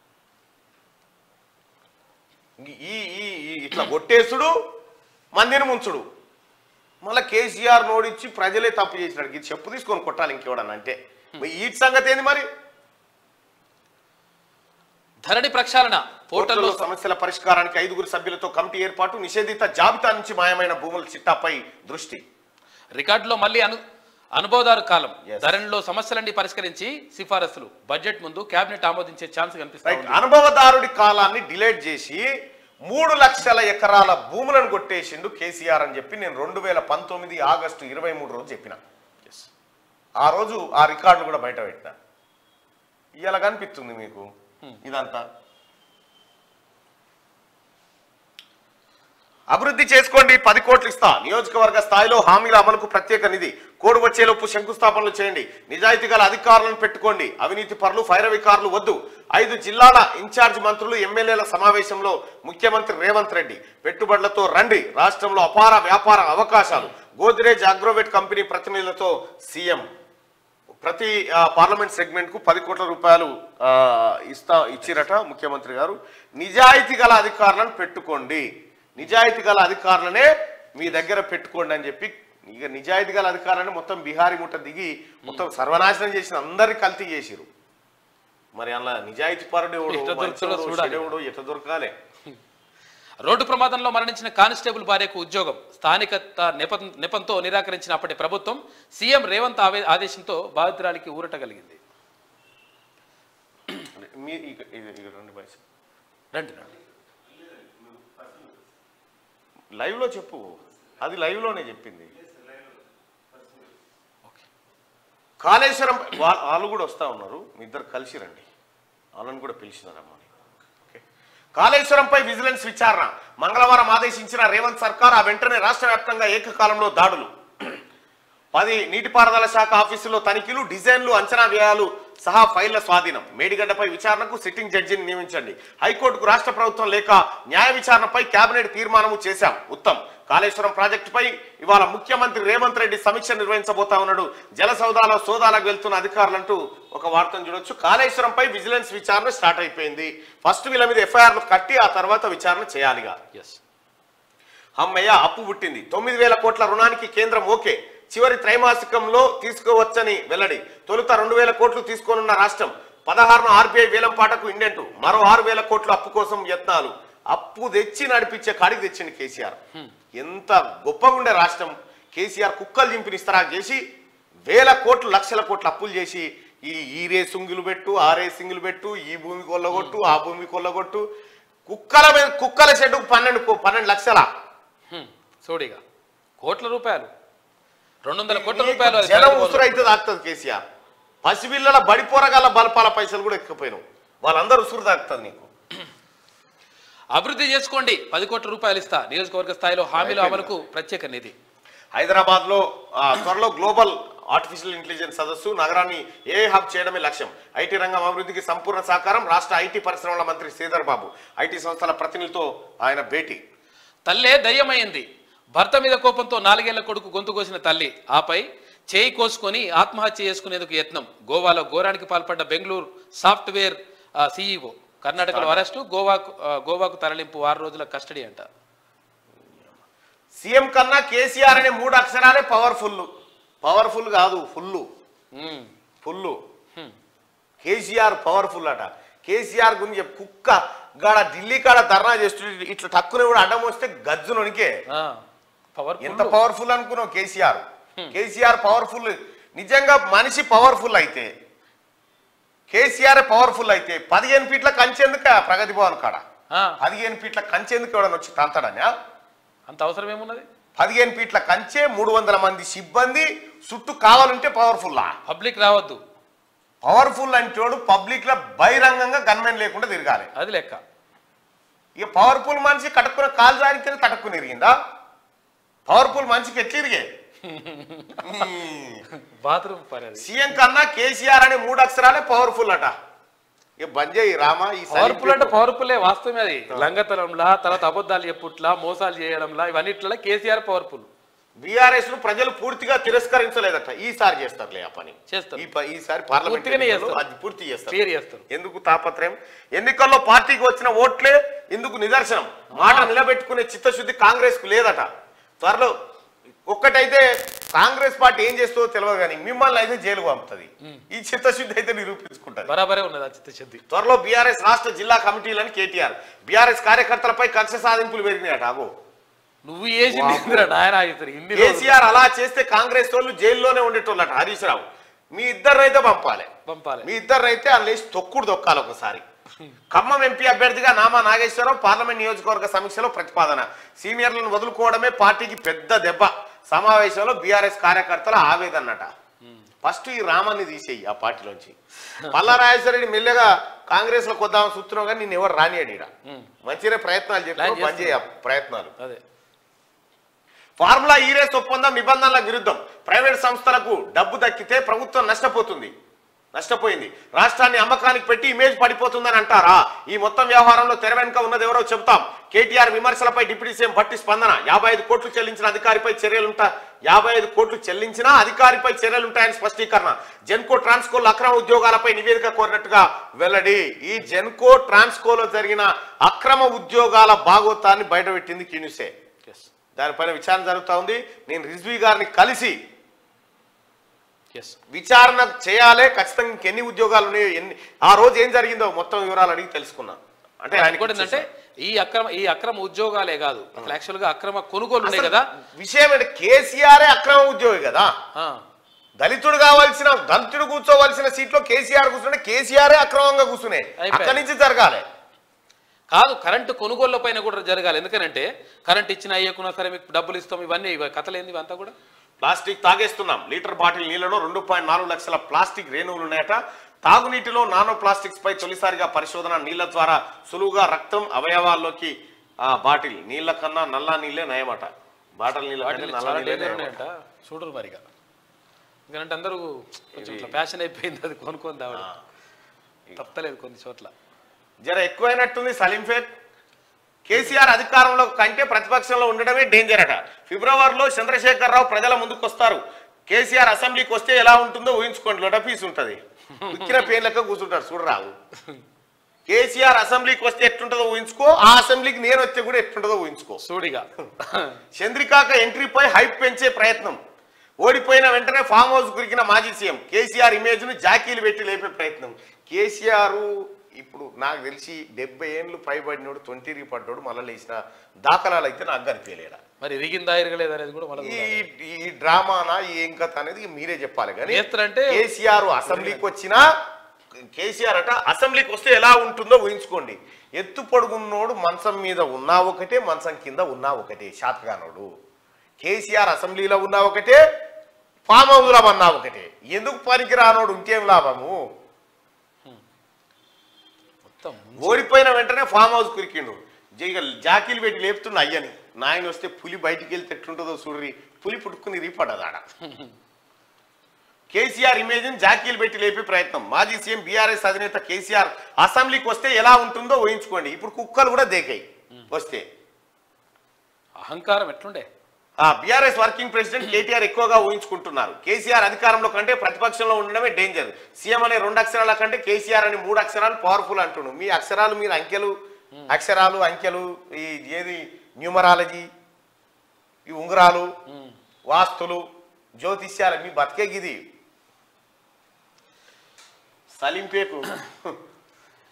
Speaker 1: ఈ ఈ ఈ ఇట్లా కొట్టేసుడు మందిని ముంచుడు మళ్ళీ కేసీఆర్ నోడిచ్చి ప్రజలే తప్పు చేసినాడు ఇది చెప్పు తీసుకొని కొట్టాలి ఇంకెవడన్నా అంటే మరి ఈ సంగతి ఏంది మరి
Speaker 2: ధరణి ప్రక్షాళన పోర్టల్లో
Speaker 1: పోర్టల్లో సమస్యల పరిష్కారానికి ఐదుగురు సభ్యులతో కమిటీ ఏర్పాటు నిషేధిత జాబితా నుంచి మాయమైన భూముల చిట్టాపై దృష్టి
Speaker 2: రికార్డులో మళ్ళీ అను అనుభవదారు కాలం
Speaker 1: Yes.
Speaker 2: ధరణిలో సమస్యలన్నీ పరిష్కరించి సిఫారసులు బడ్జెట్ ముందు కేబినెట్ ఆమోదించే ఛాన్స్ కనిపిస్తా
Speaker 1: రైట్
Speaker 2: ఉంది
Speaker 1: అనుభవదారుడి కాలాన్ని డిలేట్ చేసి మూడు లక్షల ఎకరాల భూములను కొట్టేసిండు కేసీఆర్ అని చెప్పి నేను రెండు వేల పంతొమ్మిది ఆగస్టు ఇరవై మూడు రోజు చెప్పిన ఆ రోజు ఆ రికార్డులు కూడా బయట పెట్టిన ఇవాళ కనిపిస్తుంది మీకు ఇదంతా అభివృద్ధి చేసుకోండి పది కోట్లు ఇస్తా నియోజకవర్గ స్థాయిలో హామీల అమలుకు ప్రత్యేక నిధి కోడు వచ్చేలోపు శంకుస్థాపనలు చేయండి నిజాయితీ గల అధికారులను పెట్టుకోండి అవినీతి పరులు ఫైరవికారులు వద్దు ఐదు జిల్లాల ఇన్ఛార్జ్ మంత్రులు ఎమ్మెల్యేల సమావేశంలో ముఖ్యమంత్రి రేవంత్ రెడ్డి పెట్టుబడులతో రండి రాష్ట్రంలో అపార వ్యాపార అవకాశాలు గోద్రేజ్ అగ్రోవెట్ కంపెనీ ప్రతినిధులతో సీఎం ప్రతి ఆ, పార్లమెంట్ సెగ్మెంట్ కు పది కోట్ల రూపాయలు ఆ, ఇస్తా ఇచ్చిరట ముఖ్యమంత్రి గారు నిజాయితీ గల అధికారులను పెట్టుకోండి నిజాయితీ గల అధికారులనే మీ దగ్గర పెట్టుకోండి అని చెప్పి ఇక నిజాయితీ గల అధికారులని మొత్తం బీహారీ ముట్ట దిగి మొత్తం సర్వనాశనం చేసిన అందరి కల్తీ చేసిరు మరి అలా నిజాయితీ పరుడు ఎవడు,
Speaker 2: ఎట్లా దొరుకుతాడో
Speaker 1: మంచోడు,
Speaker 2: చూడాలి.
Speaker 1: చెడెవడు, ఎట్లా దొరకాలి
Speaker 2: రోడ్డు ప్రమాదంలో మరణించిన కానిస్టేబుల్ భార్యకు ఉద్యోగం స్థానికత నెప నెపంతో నిరాకరించిన అప్పటి ప్రభుత్వం సీఎం రేవంత్ ఆవే- ఆదేశంతో బాధితురాలికి ఊరట కలిగింది
Speaker 1: మీ ఇక- ఇక- ఇక రండి బాయ్స్.
Speaker 2: రండి రండి
Speaker 1: లైవ్ లో చెప్పు అది లైవ్ లోనే చెప్పింది కాళేశ్వరం వా- వాళ్ళు కూడా వస్తా ఉన్నారు మీ ఇద్దరు కలిసి రండి వాళ్ళని కూడా పిలిచినారమ్మా ఓకే. కాళేశ్వరంపై విజిలెన్స్ విచారణ మంగళవారం ఆదేశించిన రేవంత్ సర్కార్ ఆ వెంటనే రాష్ట్ర వ్యాప్తంగా ఏకకాలంలో దాడులు పది నీటిపారుదల శాఖ ఆఫీసులో తనిఖీలు డిజైన్లు అంచనా వ్యయాలు సహా ఫైళ్ల స్వాధీనం మేడిగడ్డపై విచారణకు సిట్టింగ్ జడ్జిని నియమించండి హైకోర్టుకు రాష్ట్ర ప్రభుత్వం లేక న్యాయ విచారణపై కేబినెట్ తీర్మానము చేశాం ఉత్తమ్ కాళేశ్వరం ప్రాజెక్టుపై ఇవాళ ముఖ్యమంత్రి రేవంత్ రెడ్డి సమీక్ష నిర్వహించబోతా ఉన్నాడు జల సౌదాలో సోదాలకు వెళ్తున్న అధికారులంటూ ఒక వార్తను చూడొచ్చు కాళేశ్వరంపై విజిలెన్స్ విచారణ స్టార్ట్ అయిపోయింది ఫస్ట్ వీళ్ళ మీద ఎఫ్ఐఆర్లు కట్టి ఆ తర్వాత విచారణ చేయాలిగా
Speaker 2: ఎస్
Speaker 1: అమ్మయ్య అప్పు పుట్టింది తొమ్మిది వేల కోట్ల రుణానికి కేంద్రం ఓకే చివరి త్రైమాసికంలో తీసుకోవచ్చని వెల్లడి తొలుత రెండు వేల కోట్లు తీసుకోనున్న రాష్ట్రం పదహారున ఆర్బీఐ వేలం పాటకు ఇండెంటు మరో ఆరు వేల కోట్ల అప్పు కోసం యత్నాలు అప్పు తెచ్చి నడిపించే కాడికి తెచ్చింది కేసీఆర్ ఎంత గొప్పగా ఉండే రాష్ట్రం కేసీఆర్ కుక్కలు చింపినిస్తరా చేసి వేల కోట్లు లక్షల కోట్ల అప్పులు చేసి ఈ ఈ రేసింగులు పెట్టు ఆ రేసింగులు పెట్టు ఈ భూమి కొల్లగొట్టు ఆ భూమి కొల్లగొట్టు కుక్కల మీద కుక్కల షెడ్డుకు పన్నెండు కో- పన్నెండు లక్షల
Speaker 2: హ్మ్. చూడిగా కోట్ల రూపాయలు రెండు వందల కోట్ల రూపాయలు అది
Speaker 1: జనం
Speaker 2: బయటకు
Speaker 1: ఉసురు అయితే తాకుతుంది కేసీఆర్ పసిపిల్లల బడి పోరగాల బలపాల పైసలు కూడా ఎక్కిపోయినావు వాళ్ళందరూ ఉసురు తాకుతుంది నీకు
Speaker 2: అభివృద్ధి చేసుకోండి పది కోట్ల రూపాయలు ఇస్తా నియోజకవర్గ స్థాయిలో హామీల అమలుకు ప్రత్యేక నిధి
Speaker 1: హైదరాబాద్ లో ఆ, త్వరలో గ్లోబల్ ఆర్టిఫిషియల్ ఇంటెలిజెన్స్ సదస్సు నగరాన్ని ఏ హబ్ చేయడమే లక్ష్యం ఐటీ రంగం అభివృద్ధికి సంపూర్ణ సహకారం రాష్ట్ర ఐటీ పరిశ్రమల మంత్రి శ్రీధర్ బాబు ఐటీ సంస్థల ప్రతినిధులతో ఆయన భేటీ
Speaker 2: తల్లే దయ్యమైంది భర్త మీద కోపంతో నాలుగేళ్ల కొడుకు గొంతు కోసిన తల్లి ఆపై చేయి కోసుకొని ఆత్మహత్య చేసుకునేందుకు యత్నం గోవాలో ఘోరానికి పాల్పడ్డ బెంగళూరు సాఫ్ట్వేర్ సీఈఓ కర్ణాటకలో అరెస్టు గోవాకు ఆ, గోవాకు తరలింపు ఆరు రోజుల కస్టడీ అంట
Speaker 1: సీఎం కన్నా కేసీఆర్ అనే మూడు అక్షరాలే పవర్ఫుల్ పవర్ఫుల్ కాదు full
Speaker 2: um,
Speaker 1: full
Speaker 2: hmm.
Speaker 1: KCR powerful అట కేసీఆర్ గురించి చెప్పు. కుక్క గాడ ఢిల్లీ కాడ ధర్నా చేస్తుంటే ఇట్లా టక్కున కూడా అడ్డం వస్తే గజ్జునొనికే
Speaker 2: ఆ, పవర్
Speaker 1: ఎంత పవర్ఫుల్ అనుకున్నావు కేసీఆర్ కేసీఆర్ పవర్ఫుల్ నిజంగా మనిషి పవర్ఫుల్ అయితే కేసీఆర్ పవర్ఫుల్ అయితే పదిహేను ఫీట్ల కంచెందుకు ఆ ప్రగతి భవన్ కాడ
Speaker 2: ఆ,
Speaker 1: పదిహేను ఫీట్ల కంచెందుకు ఎవడని వచ్చి తంతాడని
Speaker 2: అంత అవసరం ఏమున్నది
Speaker 1: పదిహేను ఫీట్ల కంచె మూడు వందల మంది సిబ్బంది చుట్టూ కావాలంటే పవర్ఫుల్లా
Speaker 2: పబ్లిక్ రావద్దు
Speaker 1: పవర్ఫుల్ అంటోడు పబ్లిక్ లో బహిరంగంగా గన్మెన్ లేకుండా తిరగాలి
Speaker 2: అది లెక్క
Speaker 1: ఇక పవర్ఫుల్ మనిషి కట్టుకున్న కాలు జారితే తట్టుకుని ఇరిగిందా పవర్ఫుల్ మనిషికి ఎట్లా ఇరిగే
Speaker 2: బాత్రూమ్ పని అది
Speaker 1: సీఎం కన్నా కేసీఆర్ అనే మూడు అక్షరాలే పవర్ఫుల్ అట ఇక బంద్ చేయి రామా ఈ
Speaker 2: పవర్ఫుల్ అంటే పవర్ఫుల్లే వాస్తవమే అది లంగతనంలా తర్వాత అబద్ధాలు చెప్పుట్లా మోసాలు చేయడంలా ఇవన్నిట్లలో కేసీఆర్ పవర్ఫుల్
Speaker 1: బీఆర్ఎస్ ను ప్రజలు పూర్తిగా తిరస్కరించలేదట ఈసారి చేస్తారులే ఆ పని
Speaker 2: చేస్తారు.
Speaker 1: ఈ ప- ఈసారి పార్లమెంట్
Speaker 2: పూర్తిగానే
Speaker 1: ఎన్నికల్లో
Speaker 2: చేస్తారు.
Speaker 1: అది పూర్తి చేస్తారు
Speaker 2: క్లియర్ చేస్తారు
Speaker 1: ఎందుకు తాపత్రయం ఎన్నికల్లో పార్టీకి వచ్చిన ఓట్లే ఇందుకు నిదర్శనం మాట నిలబెట్టుకునే చిత్తశుద్ధి కాంగ్రెస్ కు లేదట త్వరలో ఒక్కటైతే కాంగ్రెస్ పార్టీ ఏం చేస్తుందో తెలియదు కానీ మిమ్మల్ని అయితే జైలు పంపుతుంది ఈ చిత్తశుద్ధి అయితే నిరూపించుకుంటది
Speaker 2: బరాబరే ఉన్నది ఆ చిత్తశుద్ధి
Speaker 1: త్వరలో బీఆర్ఎస్ రాష్ట్ర జిల్లా కమిటీలని కేటీఆర్ బీఆర్ఎస్ కార్యకర్తలపై కక్ష సాధింపులు పెరిగినాయట అగో
Speaker 2: నువ్వు చేసింది ఏందిరా నాయనా ఇతరు ఇన్ని రోజులు
Speaker 1: కేసీఆర్ అలా చేస్తే కాంగ్రెస్ వాళ్ళు జైల్లోనే ఉండేటోళ్ళట హరీష్ రావు మీ ఇద్దరినైతే పంపాలి
Speaker 2: పంపాలి
Speaker 1: మీ ఇద్దరినైతే లేచి తొక్కుడు దొక్కాలి ఒకసారి ఖమ్మం ఎంపీ అభ్యర్థిగా నామా నాగేశ్వరరావు పార్లమెంట్ నియోజకవర్గ సమీక్షలో ప్రతిపాదన సీనియర్లను వదులుకోవడమే పార్టీకి పెద్ద దెబ్బ సమావేశంలో బీఆర్ఎస్ కార్యకర్తల ఆవేదనట ఫస్ట్ ఈ రామాన్ని తీసేయి ఆ పార్టీలోంచి పల్లా రాజేశ్వరరెడ్డి మెల్లగా కాంగ్రెస్ లో కొద్దామని చూస్తున్నావు కానీ నేను ఎవరు రానియాడు ఈడ మంచిగా ప్రయత్నాలు
Speaker 2: ప్లాన్
Speaker 1: చెప్పి బంద్ చేయ ప్రయత్నాలు
Speaker 2: అదే
Speaker 1: ఫార్ములా ఈ రేస్ ఒప్పందం నిబంధనల విరుద్ధం ప్రైవేట్ సంస్థలకు డబ్బు దక్కితే ప్రభుత్వం నష్టపోతుంది నష్టపోయింది రాష్ట్రాన్ని అమ్మకానికి పెట్టి ఇమేజ్ పడిపోతుందని అంటారా ఈ మొత్తం వ్యవహారంలో తెర వెనుక ఉన్నది ఎవరో చెప్తాం కేటీఆర్ విమర్శలపై డిప్యూటీ సీఎం భట్టి స్పందన యాభై ఐదు కోట్లు చెల్లించిన అధికారిపై చర్యలుంటా యాభై ఐదు కోట్లు చెల్లించిన అధికారిపై చర్యలుంటాయని స్పష్టీకరణ జెన్కో ట్రాన్స్కోల్ అక్రమ ఉద్యోగాలపై నివేదిక కోరినట్టుగా వెల్లడి ఈ జెన్కో ట్రాన్స్కోలో జరిగిన అక్రమ ఉద్యోగాల భాగోతాన్ని బయటపెట్టింది కిన్యూసే
Speaker 2: ఎస్
Speaker 1: దానిపైన విచారణ జరుగుతా ఉంది నేను రిజ్వీ గారిని కలిసి
Speaker 2: ఎస్
Speaker 1: విచారణ చేయాలి ఖచ్చితంగా ఇంకెన్ని ఉద్యోగాలు ఉన్నాయో ఎన్ని ఆ రోజు ఏం జరిగిందో మొత్తం వివరాలు అడిగి తెలుసుకున్నా అంటే ఆయనకి
Speaker 2: ఇంకోటి ఏంటంటే ఈ అక్రమ ఈ అక్రమ ఉద్యోగాలే కాదు అసలు యాక్చువల్ గా అక్రమ కొనుగోలు ఉన్నాయి కదా
Speaker 1: విషయం ఏంటి కేసీఆర్ అక్రమ ఉద్యోగి కదా
Speaker 2: ఆ,
Speaker 1: దళితుడు కావాల్సిన దళితుడు కూర్చోవలసిన సీట్లో కేసీఆర్ కూర్చుంటే కేసీఆర్ అక్రమంగా కూర్చునే
Speaker 2: అయిపోయింది.
Speaker 1: అక్కడి నుంచి జరగాలి
Speaker 2: కాదు కరెంటు కొనుగోళ్ల పైన కూడా జరగాలి ఎందుకంటే కరెంట్ ఇచ్చిన అయ్యకున్నా సరే మీకు డబ్బులు ఇస్తాం ఇవన్నీ ఇవి కథలు ఏంది ఇవంతా కూడా
Speaker 1: ప్లాస్టిక్ తాగేస్తున్నాం లీటర్ బాటిల్ నీళ్లలో రెండు పాయింట్ నాలుగు లక్షల ప్లాస్టిక్ రేణువులు ఉన్నాయట తాగునీటిలో నానో ప్లాస్టిక్స్ పై తొలిసారిగా పరిశోధన నీళ్ల ద్వారా సులువుగా రక్తం అవయవాల్లోకి ఆ బాటిల్ నీళ్ల కన్నా నల్ల నీళ్ళే నయమట బాటిల్ నీళ్ళ
Speaker 2: వాటిలో
Speaker 1: కంటే నల్ల
Speaker 2: చాలా
Speaker 1: నీళ్ళే
Speaker 2: డేంజర్
Speaker 1: నయమట.
Speaker 2: ఉన్నాయంట చూడరు మరిగా ఎందుకంటే అందరూ కొంచెం ఇట్లా ఫ్యాషన్ అయిపోయింది అది కొనుక్కొని తావడం తప్పలేదు కొన్ని చోట్ల
Speaker 1: జర ఎక్కువైనట్టుంది సలీం ఫేక్ కేసీఆర్ అధికారంలో కంటే ప్రతిపక్షంలో ఉండడమే డేంజర్ అట ఫిబ్రవరిలో చంద్రశేఖరరావు ప్రజల ముందుకు వస్తారు కేసీఆర్ అసెంబ్లీకి వస్తే ఎలా ఉంటుందో ఊహించుకోండి లొడ పీస్ ఉంటుంది ఉక్కిన పేర్లక కూర్చుంటారు చూడరావు కేసీఆర్ అసెంబ్లీకి వస్తే ఎట్లుంటుందో ఊహించుకో ఆ అసెంబ్లీకి నేను వస్తే కూడా ఎట్లుంటుందో ఊహించుకో
Speaker 2: సూడిగా
Speaker 1: చంద్రికాక ఎంట్రీపై హైప్ పెంచే ప్రయత్నం ఓడిపోయిన వెంటనే ఫామ్ హౌస్ కురికిన మాజీ సీఎం కేసీఆర్ ఇమేజ్ ను జాకీలు పెట్టి లేపే ప్రయత్నం కేసీఆర్ ఇప్పుడు నాకు తెలిసి డెబ్బై ఏళ్ళు పైబడినోడు తొంటిరి పడ్డాడు మళ్ళీ లేచిన దాఖలాలు అయితే నాకు కనిపించలేడా
Speaker 2: మరి ఇరిగిందా ఇరగలేదు అనేది కూడా మళ్ళీ
Speaker 1: ఈ ఈ డ్రామానా ఈ ఏం కథ అనేది మీరే చెప్పాలి కానీ
Speaker 2: చేస్తారంటే
Speaker 1: కేసీఆర్ అసెంబ్లీకి వచ్చినా కేసీఆర్ అట అసెంబ్లీకి వస్తే ఎలా ఉంటుందో ఊహించుకోండి ఎత్తు పొడుగున్నోడు మంచం మీద ఉన్నా ఒకటే మంచం కింద ఉన్నా ఒకటే శాతగానోడు కేసీఆర్ అసెంబ్లీలో ఉన్నా ఒకటే ఫామ్ హౌస్లో ఉన్నా ఒకటే ఎందుకు పనికి రానోడు ఇంకేం లాభము
Speaker 2: మొత్తం
Speaker 1: ఓడిపోయిన వెంటనే ఫామ్ హౌస్ కురికిండు ఇక జాకీలు పెట్టి లేపుతున్న అయ్యని నాయన వస్తే పులి బయటికి వెళ్తే ఎట్లుంటుందో చూడ్రి పులి పుట్టుకుని రీపడ్డదాడ కేసీఆర్ ఇమేజ్ జాకీలు పెట్టి లేపే ప్రయత్నం మాజీ సీఎం బీఆర్ఎస్ అధినేత కేసీఆర్ అసెంబ్లీకి వస్తే ఎలా ఉంటుందో ఊహించుకోండి ఇప్పుడు కుక్కలు కూడా దేకాయి వస్తే
Speaker 2: అహంకారం ఎట్లుండే
Speaker 1: ఆ బీఆర్ఎస్ వర్కింగ్ ప్రెసిడెంట్ కేటీఆర్ ఎక్కువగా ఊహించుకుంటున్నారు కేసీఆర్ అధికారంలో కంటే ప్రతిపక్షంలో ఉండడమే డేంజర్ సీఎం అనే రెండు అక్షరాల కంటే కేసీఆర్ అనే మూడు అక్షరాలు పవర్ఫుల్ అంటున్నాడు మీ అక్షరాలు మీరు అంకెలు అక్షరాలు అంకెలు ఈ ఏది న్యూమరాలజీ ఈ ఉంగరాలు వాస్తులు జ్యోతిష్యాలు మీ బతికే గిది సలీంపేకు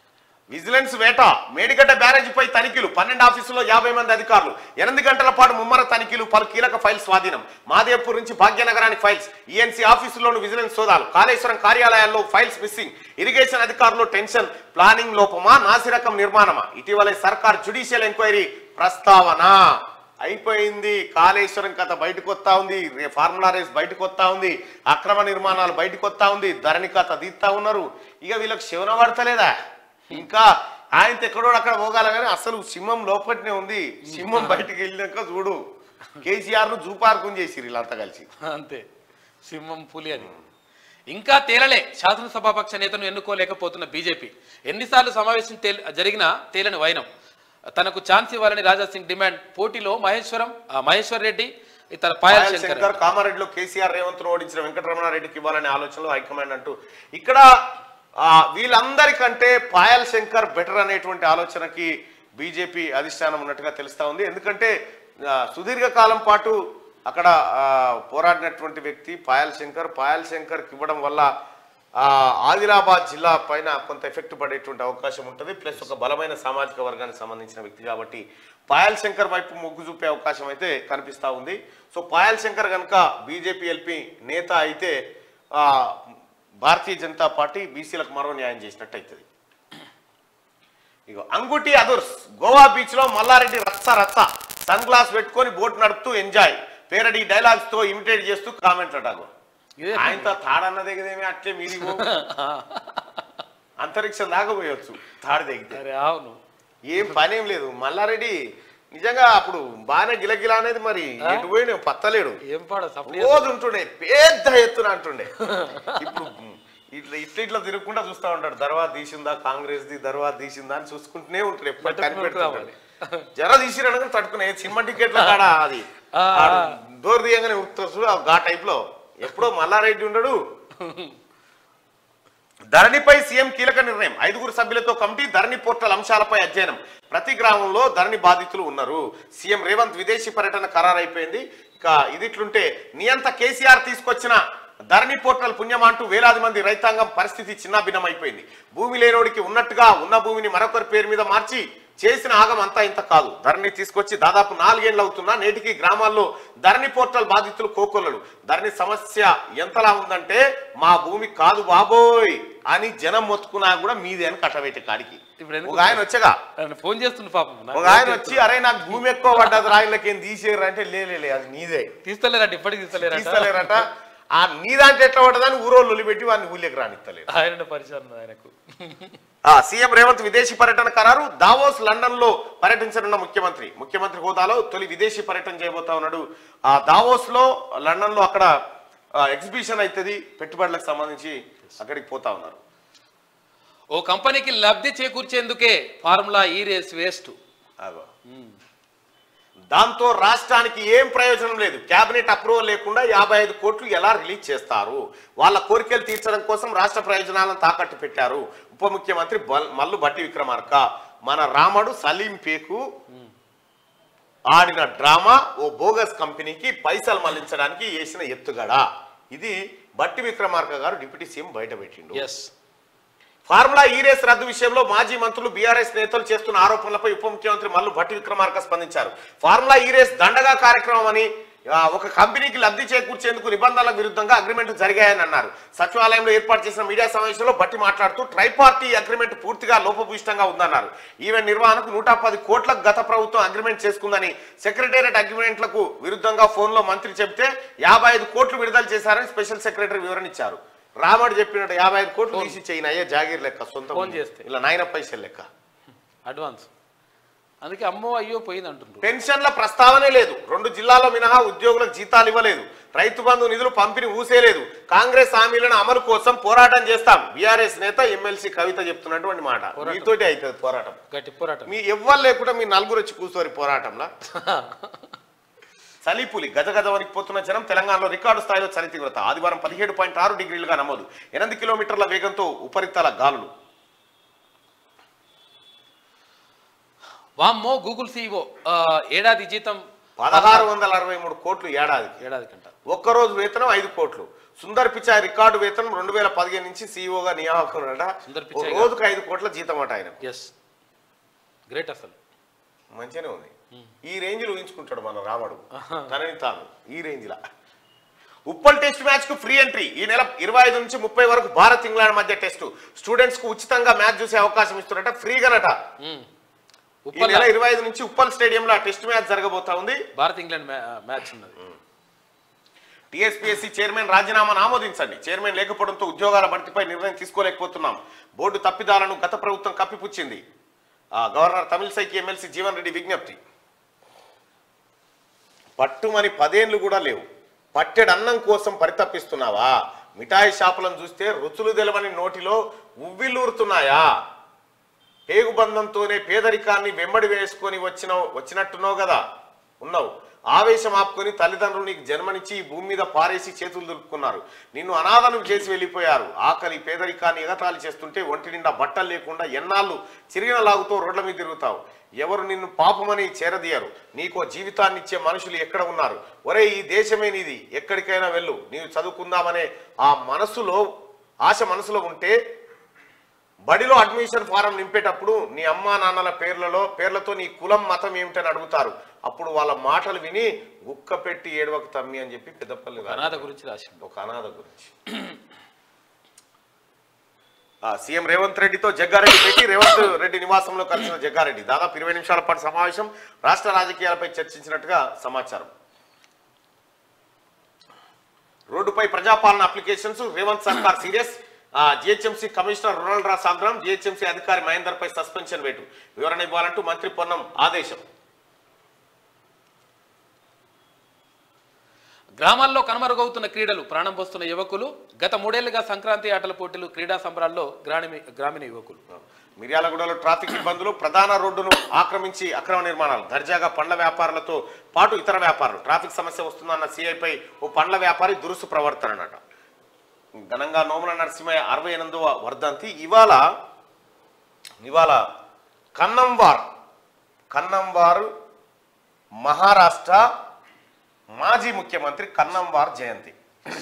Speaker 1: విజిలెన్స్ వేట మేడిగడ్డ బ్యారేజీపై తనిఖీలు పన్నెండు ఆఫీసుల్లో యాభై మంది అధికారులు ఎనిమిది గంటల పాటు ముమ్మర తనిఖీలు పలు కీలక ఫైల్స్ స్వాధీనం మాదేపూర్ నుంచి భాగ్యనగరానికి ఫైల్స్ ఈఎన్సీ ఆఫీసుల్లోని విజిలెన్స్ సోదాలు కాళేశ్వరం కార్యాలయాల్లో ఫైల్స్ మిస్సింగ్ ఇరిగేషన్ అధికారులు టెన్షన్ ప్లానింగ్ లోపమా నాసిరకం నిర్మాణమా ఇటీవలే సర్కార్ జ్యుడిషియల్ ఎంక్వైరీ ప్రస్తావన అయిపోయింది కాళేశ్వరం కథ బయటకు వస్తా ఉంది రే- ఫార్ములా రేస్ బయటకు వస్తా ఉంది అక్రమ నిర్మాణాలు బయటకు వస్తా ఉంది ధరణి కథ తీస్తా ఉన్నారు ఇక వీళ్ళకి శివన పడతలేదా ఇంకా ఆయనతో ఎక్కడో అక్కడ పోగాల కానీ అసలు సింహం లోపట్నే ఉంది సింహం బయటికి వెళ్ళినాక చూడు కేసీఆర్ ను జూపార్కం చేసిరు వీళ్ళంతా కలిసి
Speaker 2: అంతే సింహం పులి అని ఇంకా తేలలే శాసనసభాపక్ష నేతను ఎన్నుకోలేకపోతున్న బీజేపీ ఎన్నిసార్లు సమావేశం తేల్- జరిగినా తేలని వైనం తనకు ఛాన్స్ ఇవ్వాలని రాజా సింగ్ డిమాండ్ పోటీలో మహేశ్వరం ఆ, మహేశ్వర్ రెడ్డి ఇతర పాయల్
Speaker 1: పాయల్
Speaker 2: శంకర్
Speaker 1: శంకర్ కామారెడ్డిలో కేసీఆర్ రేవంత్ ను ఓడించిన వెంకటరమణారెడ్డికి ఇవ్వాలనే ఆలోచనలో హైకమాండ్ అంటూ ఇక్కడ ఆ, వీళ్ళందరికంటే పాయల్ శంకర్ బెటర్ అనేటువంటి ఆలోచనకి బీజేపీ అధిష్టానం ఉన్నట్టుగా తెలుస్తా ఉంది ఎందుకంటే ఆ, సుదీర్ఘ కాలం పాటు అక్కడ ఆ, పోరాడినటువంటి వ్యక్తి పాయల్ శంకర్ పాయల్ శంకర్కి ఇవ్వడం వల్ల ఆ, ఆదిలాబాద్ జిల్లా పైన కొంత ఎఫెక్ట్ పడేటువంటి అవకాశం ఉంటుంది ప్లస్ ఒక బలమైన సామాజిక వర్గానికి సంబంధించిన వ్యక్తి కాబట్టి పాయల్ శంకర్ వైపు మొగ్గు చూపే అవకాశం అయితే కనిపిస్తా ఉంది సో పాయల్ శంకర్ కనుక బీజేపీ ఎల్పీ నేత అయితే ఆ, భారతీయ జనతా పార్టీ బీసీలకు మరో న్యాయం చేసినట్టు అవుతుంది ఇగో అంగుటి అదుర్స్ గోవా బీచ్ లో మల్లారెడ్డి రచ్చ రచ్చ సన్ గ్లాస్ పెట్టుకొని బోట్ నడుపుతూ ఎంజాయ్ పేరడి డైలాగ్స్ తో ఇమిటేట్ చేస్తూ కామెంట్ అటాగు
Speaker 2: ఇదే
Speaker 1: ఆయనతో తాడన్న దిగదేమి అట్లే మీది అంతరిక్షం దాకా పోయొచ్చు తాడు దిగితే
Speaker 2: అరే అవును
Speaker 1: ఏం పని ఏం లేదు మల్లారెడ్డి నిజంగా అప్పుడు బాగానే గిలగిల అనేది మరి ఎటు పోయిన పత్తలేడు
Speaker 2: ఏం పాడ సప్లై
Speaker 1: రోజు ఉంటుండే పెద్ద ఎత్తున అంటుండే ఇప్పుడు ఇట్లా ఇట్లా ఇట్లా తిరుగుకుంటా చూస్తా ఉంటాడు దర్వాజ తీసిందా కాంగ్రెస్ ది దర్వాజ తీసిందా అని చూసుకుంటూనే ఉంటాడు ఎప్పుడు
Speaker 2: పట్టుకుంటూ
Speaker 1: కనిపెడుతుంటాడు జర తీసిరనగా తట్టుకునే సినిమా టికెట్ల కాడ అది
Speaker 2: ఆ,
Speaker 1: ఆ డోర్ తీయంగానే ఉరుకుతారు చూడు ఆ టైప్ లో ఎప్పుడో మల్లారెడ్డి ఉండడు ధరణిపై సీఎం కీలక నిర్ణయం ఐదుగురు సభ్యులతో కమిటీ ధరణి పోర్టల్ అంశాలపై అధ్యయనం ప్రతి గ్రామంలో ధరణి బాధితులు ఉన్నారు సీఎం రేవంత్ విదేశీ పర్యటన ఖరారైపోయింది ఇక ఇదిట్లుంటే నియంత కేసీఆర్ తీసుకొచ్చిన ధరణి పోర్టల్ పుణ్యం అంటూ వేలాది మంది రైతాంగం పరిస్థితి చిన్నాభిన్నమైపోయింది భూమి లేనోడికి ఉన్నట్టుగా ఉన్న భూమిని మరొకరి పేరు మీద మార్చి చేసిన ఆగం అంతా ఇంత కాదు ధరణి తీసుకొచ్చి దాదాపు నాలుగేళ్లు అవుతున్నా నేటికి గ్రామాల్లో ధరణి పోర్టల్ బాధితులు కోకొల్లలు ధరణి సమస్య ఎంతలా ఉందంటే మా భూమి కాదు బాబోయ్ అని జనం మొత్తుకున్నా కూడా మీదే అని కట్టబెట్టే కాడికి
Speaker 2: ఇప్పుడు ఎందుకు
Speaker 1: ఒక ఆయన వచ్చగా
Speaker 2: ఆయన ఫోన్ చేస్తుండు పాపం నాకు
Speaker 1: ఒక ఆయన వచ్చి అరే నాకు భూమి ఎక్కువ పడ్డది రాయిలకి ఏం తీసేయరు అంటే లే లే, లే, అది నీదే
Speaker 2: తీస్తలేరట ఇప్పటికి తీస్తలేరట
Speaker 1: తీస్తలేరట ఆ నీ దాంట్లో ఎట్లా పడ్డదని ఊరోళ్ళు పెట్టి వాడిని ఊళ్ళకి రానిస్తలేరు
Speaker 2: ఆయన పరిచయం ఆయనకు
Speaker 1: ఆ సీఎం రేవంత్ విదేశీ పర్యటన ఖరారు దావోస్ లండన్ లో పర్యటించనున్న ముఖ్యమంత్రి ముఖ్యమంత్రి హోదాలో తొలి విదేశీ పర్యటన చేయబోతా ఉన్నాడు ఆ దావోస్ లో లండన్ లో అక్కడ ఎగ్జిబిషన్ అవుతుంది పెట్టుబడులకు సంబంధించి అక్కడికి పోతా ఉన్నారు
Speaker 2: ఓ కంపెనీకి లబ్ధి చేకూర్చేందుకే ఫార్ములా ఈ రేస్ వేస్ట్
Speaker 1: అగో. దాంతో రాష్ట్రానికి ఏం ప్రయోజనం లేదు కేబినెట్ అప్రూవల్ లేకుండా యాభై ఐదు కోట్లు ఎలా రిలీజ్ చేస్తారు వాళ్ళ కోరికలు తీర్చడం కోసం రాష్ట్ర ప్రయోజనాలను తాకట్టు పెట్టారు ఉప ముఖ్యమంత్రి బల్- మల్లు బట్టి విక్రమార్క మన రాముడు సలీం పేకు ఆడిన డ్రామా ఓ బోగస్ కంపెనీకి పైసలు మళ్లించడానికి వేసిన ఎత్తుగడ ఇది బట్టి విక్రమార్క గారు డిప్యూటీ సీఎం బయట పెట్టిండు
Speaker 2: ఎస్
Speaker 1: ఫార్ములా ఈ రేస్ రద్దు విషయంలో మాజీ మంత్రులు బీఆర్ఎస్ నేతలు చేస్తున్న ఆరోపణలపై ఉప ముఖ్యమంత్రి మల్లు భట్టి విక్రమార్క స్పందించారు ఫార్ములా ఈ రేస్ దండగా కార్యక్రమం అని ఆ, ఒక కంపెనీకి లబ్ధి చేకూర్చేందుకు నిబంధనలకు విరుద్ధంగా అగ్రిమెంట్ జరిగాయని అన్నారు సచివాలయంలో ఏర్పాటు చేసిన మీడియా సమావేశంలో బట్టి మాట్లాడుతూ ట్రైపార్టీ అగ్రిమెంట్ పూర్తిగా లోపభూయిష్టంగా ఉందన్నారు ఈవెంట్ నిర్వహణకు నూట పది కోట్లకు గత ప్రభుత్వం అగ్రిమెంట్ చేసుకుందని సెక్రటేరియట్ అగ్రిమెంట్లకు విరుద్ధంగా ఫోన్లో మంత్రి చెబితే యాభై ఐదు కోట్లు విడుదల చేశారని స్పెషల్ సెక్రటరీ వివరణ ఇచ్చారు రామడు చెప్పినట్టు యాభై ఐదు కోట్లు తీసి చేయన అయ్యే జాగీర్ లెక్క సొంత
Speaker 2: ఫోన్ చేస్తే.
Speaker 1: ఇలా నాయన పైసలు లెక్క
Speaker 2: అడ్వాన్స్ అందుకే అమ్మో అయ్యో పోయింది అంటుండ్రు
Speaker 1: పెన్షన్ల ప్రస్తావనే లేదు రెండు జిల్లాల్లో మినహా ఉద్యోగులకు జీతాలు ఇవ్వలేదు రైతు బంధు నిధులు పంపిణీ ఊసేలేదు కాంగ్రెస్ హామీలను అమలు కోసం పోరాటం చేస్తాం బీఆర్ఎస్ నేత ఎమ్మెల్సీ కవిత చెప్తున్నటువంటి మాట
Speaker 2: పోరాటం.
Speaker 1: మీతోటి అవుతుంది పోరాటం
Speaker 2: గట్టి పోరాటం
Speaker 1: మీ ఎవ్వరు లేకుండా మీ నలుగురు వచ్చి కూర్చోరు పోరాటంలో చలిపులి గజ గజ వణికిపోతున్న జనం తెలంగాణలో రికార్డు స్థాయిలో చలి తీవ్రత ఆదివారం పదిహేడు పాయింట్ ఆరు డిగ్రీలుగా నమోదు ఎనిమిది కిలోమీటర్ల వేగంతో ఉపరితల గాలులు
Speaker 2: వామ్మో గూగుల్ సీఈఓ ఏడాది జీతం
Speaker 1: పదహారు వందల అరవై మూడు కోట్లు ఏడాదికి
Speaker 2: ఏడాది కంట
Speaker 1: ఒక్కరోజు వేతనం ఐదు కోట్లు సుందర్ పిచాయ్ రికార్డు వేతనం రెండు వేల పదిహేను నుంచి సీఈఓగా నియామకం
Speaker 2: సుందర్
Speaker 1: ఓ
Speaker 2: పిచాయ్
Speaker 1: రోజుకు ఐదు కోట్ల జీతం అట ఆయన
Speaker 2: ఎస్ గ్రేట్ అసలు
Speaker 1: మంచిగానే ఉంది ఈ రేంజ్ లో ఊహించుకుంటాడు మన రాముడు తనని తాను ఈ రేంజ్ లా ఉప్పల్ టెస్ట్ మ్యాచ్ కు ఫ్రీ ఎంట్రీ ఈ నెల ఇరవై ఐదు నుంచి ముప్పై వరకు భారత్ ఇంగ్లాండ్ మధ్య టెస్ట్ స్టూడెంట్స్ కు ఉచితంగా మ్యాచ్ చూసే అవకాశం ఇస్తున్నట ఫ్రీగానట
Speaker 2: మ్మ్.
Speaker 1: ఈ
Speaker 2: ఉప్పల్
Speaker 1: నెల ఇరవై ఐదు నుంచి ఉప్పల్ స్టేడియంలో ఆ టెస్ట్ మ్యాచ్ జరగబోతా ఉంది
Speaker 2: భారత్ ఇంగ్లాండ్ మ్యా- మ్యాచ్ ఉన్నది
Speaker 1: టీఎస్పీఎస్సీ చైర్మన్ రాజీనామాను ఆమోదించండి చైర్మన్ లేకపోవడంతో ఉద్యోగాల భర్తీపై నిర్ణయం తీసుకోలేకపోతున్నాం బోర్డు తప్పిదాలను గత ప్రభుత్వం కప్పిపుచ్చింది ఆ, గవర్నర్ తమిళసైకి ఎమ్మెల్సీ జీవన్ రెడ్డి విజ్ఞప్తి పట్టుమని పదేండ్లు కూడా లేవు పట్టెడు అన్నం కోసం పరితపిస్తున్నావా మిఠాయి షాపులను చూస్తే రుచులు తెలవని నోటిలో ఉవ్విల్లూరుతున్నాయా పేగుబంధంతోనే పేదరికాన్ని వెంబడి వేసుకొని వచ్చిన వచ్చినట్టున్నావు కదా ఉన్నావు ఆవేశం ఆపుకొని తల్లిదండ్రులు నీకు జన్మనిచ్చి ఈ భూమి మీద పారేసి చేతులు దులుపుకున్నారు నిన్ను అనాథనం చేసి వెళ్ళిపోయారు ఆకలి పేదరికాన్ని ఎగతాళి చేస్తుంటే ఒంటి నిండా బట్టలు లేకుండా ఎన్నాళ్ళు చిరిగిన లాగుతో రోడ్ల మీద తిరుగుతావు ఎవరు నిన్ను పాపమని చేరదీయరు నీకో జీవితాన్ని ఇచ్చే మనుషులు ఎక్కడ ఉన్నారు ఒరే ఈ దేశమే నీది ఎక్కడికైనా వెళ్ళు నీవు చదువుకుందామనే ఆ మనసులో ఆశ మనసులో ఉంటే బడిలో అడ్మిషన్ ఫారం నింపేటప్పుడు నీ అమ్మా నాన్నల పేర్లలో పేర్లతో నీ కులం మతం ఏమిటని అడుగుతారు అప్పుడు వాళ్ళ మాటలు విని గుక్క పెట్టి ఏడవక తమ్మి అని చెప్పి పెద్దపల్లి రాశారు.
Speaker 2: అనాథ గురించి రాసిండు
Speaker 1: ఒక అనాథ గురించి ఆ, సీఎం రేవంత్ రెడ్డితో జగ్గారెడ్డి పెట్టి రేవంత్ రెడ్డి నివాసంలో కలిసిన జగ్గారెడ్డి దాదాపు ఇరవై నిమిషాల పాటు సమావేశం రాష్ట్ర రాజకీయాలపై చర్చించినట్టుగా సమాచారం రోడ్డుపై ప్రజాపాలన అప్లికేషన్స్ రేవంత్ సర్కార్ serious GHMC commissioner Ronald Ross ఆగ్రహం జిహెచ్ఎంసీ అధికారి మహేందర్ పై సస్పెన్షన్ వేటు వివరణ ఇవ్వాలంటూ మంత్రి పొన్నం ఆదేశం
Speaker 2: గ్రామాల్లో కనుమరుగవుతున్న క్రీడలు ప్రాణం పోస్తున్న యువకులు గత మూడేళ్లుగా సంక్రాంతి ఆటల పోటీలు క్రీడా సంబరాల్లో గ్రామీ గ్రామీణ యువకులు
Speaker 1: మిర్యాలగూడలో ట్రాఫిక్ ఇబ్బందులు ప్రధాన రోడ్డును ఆక్రమించి అక్రమ నిర్మాణాలు దర్జాగా పండ్ల వ్యాపారులతో పాటు ఇతర వ్యాపారులు ట్రాఫిక్ సమస్య వస్తుందన్న సిఐపై ఓ పండ్ల వ్యాపారి దురుసు ప్రవర్తన అన్నట ఘనంగా నోముల నరసింహయ్య అరవై ఎనిమిదవ వర్ధంతి ఇవాళ ఇవాళ కన్నంవార్ కన్నంవారు మహారాష్ట్ర మాజీ ముఖ్యమంత్రి కన్నంవార్ జయంతి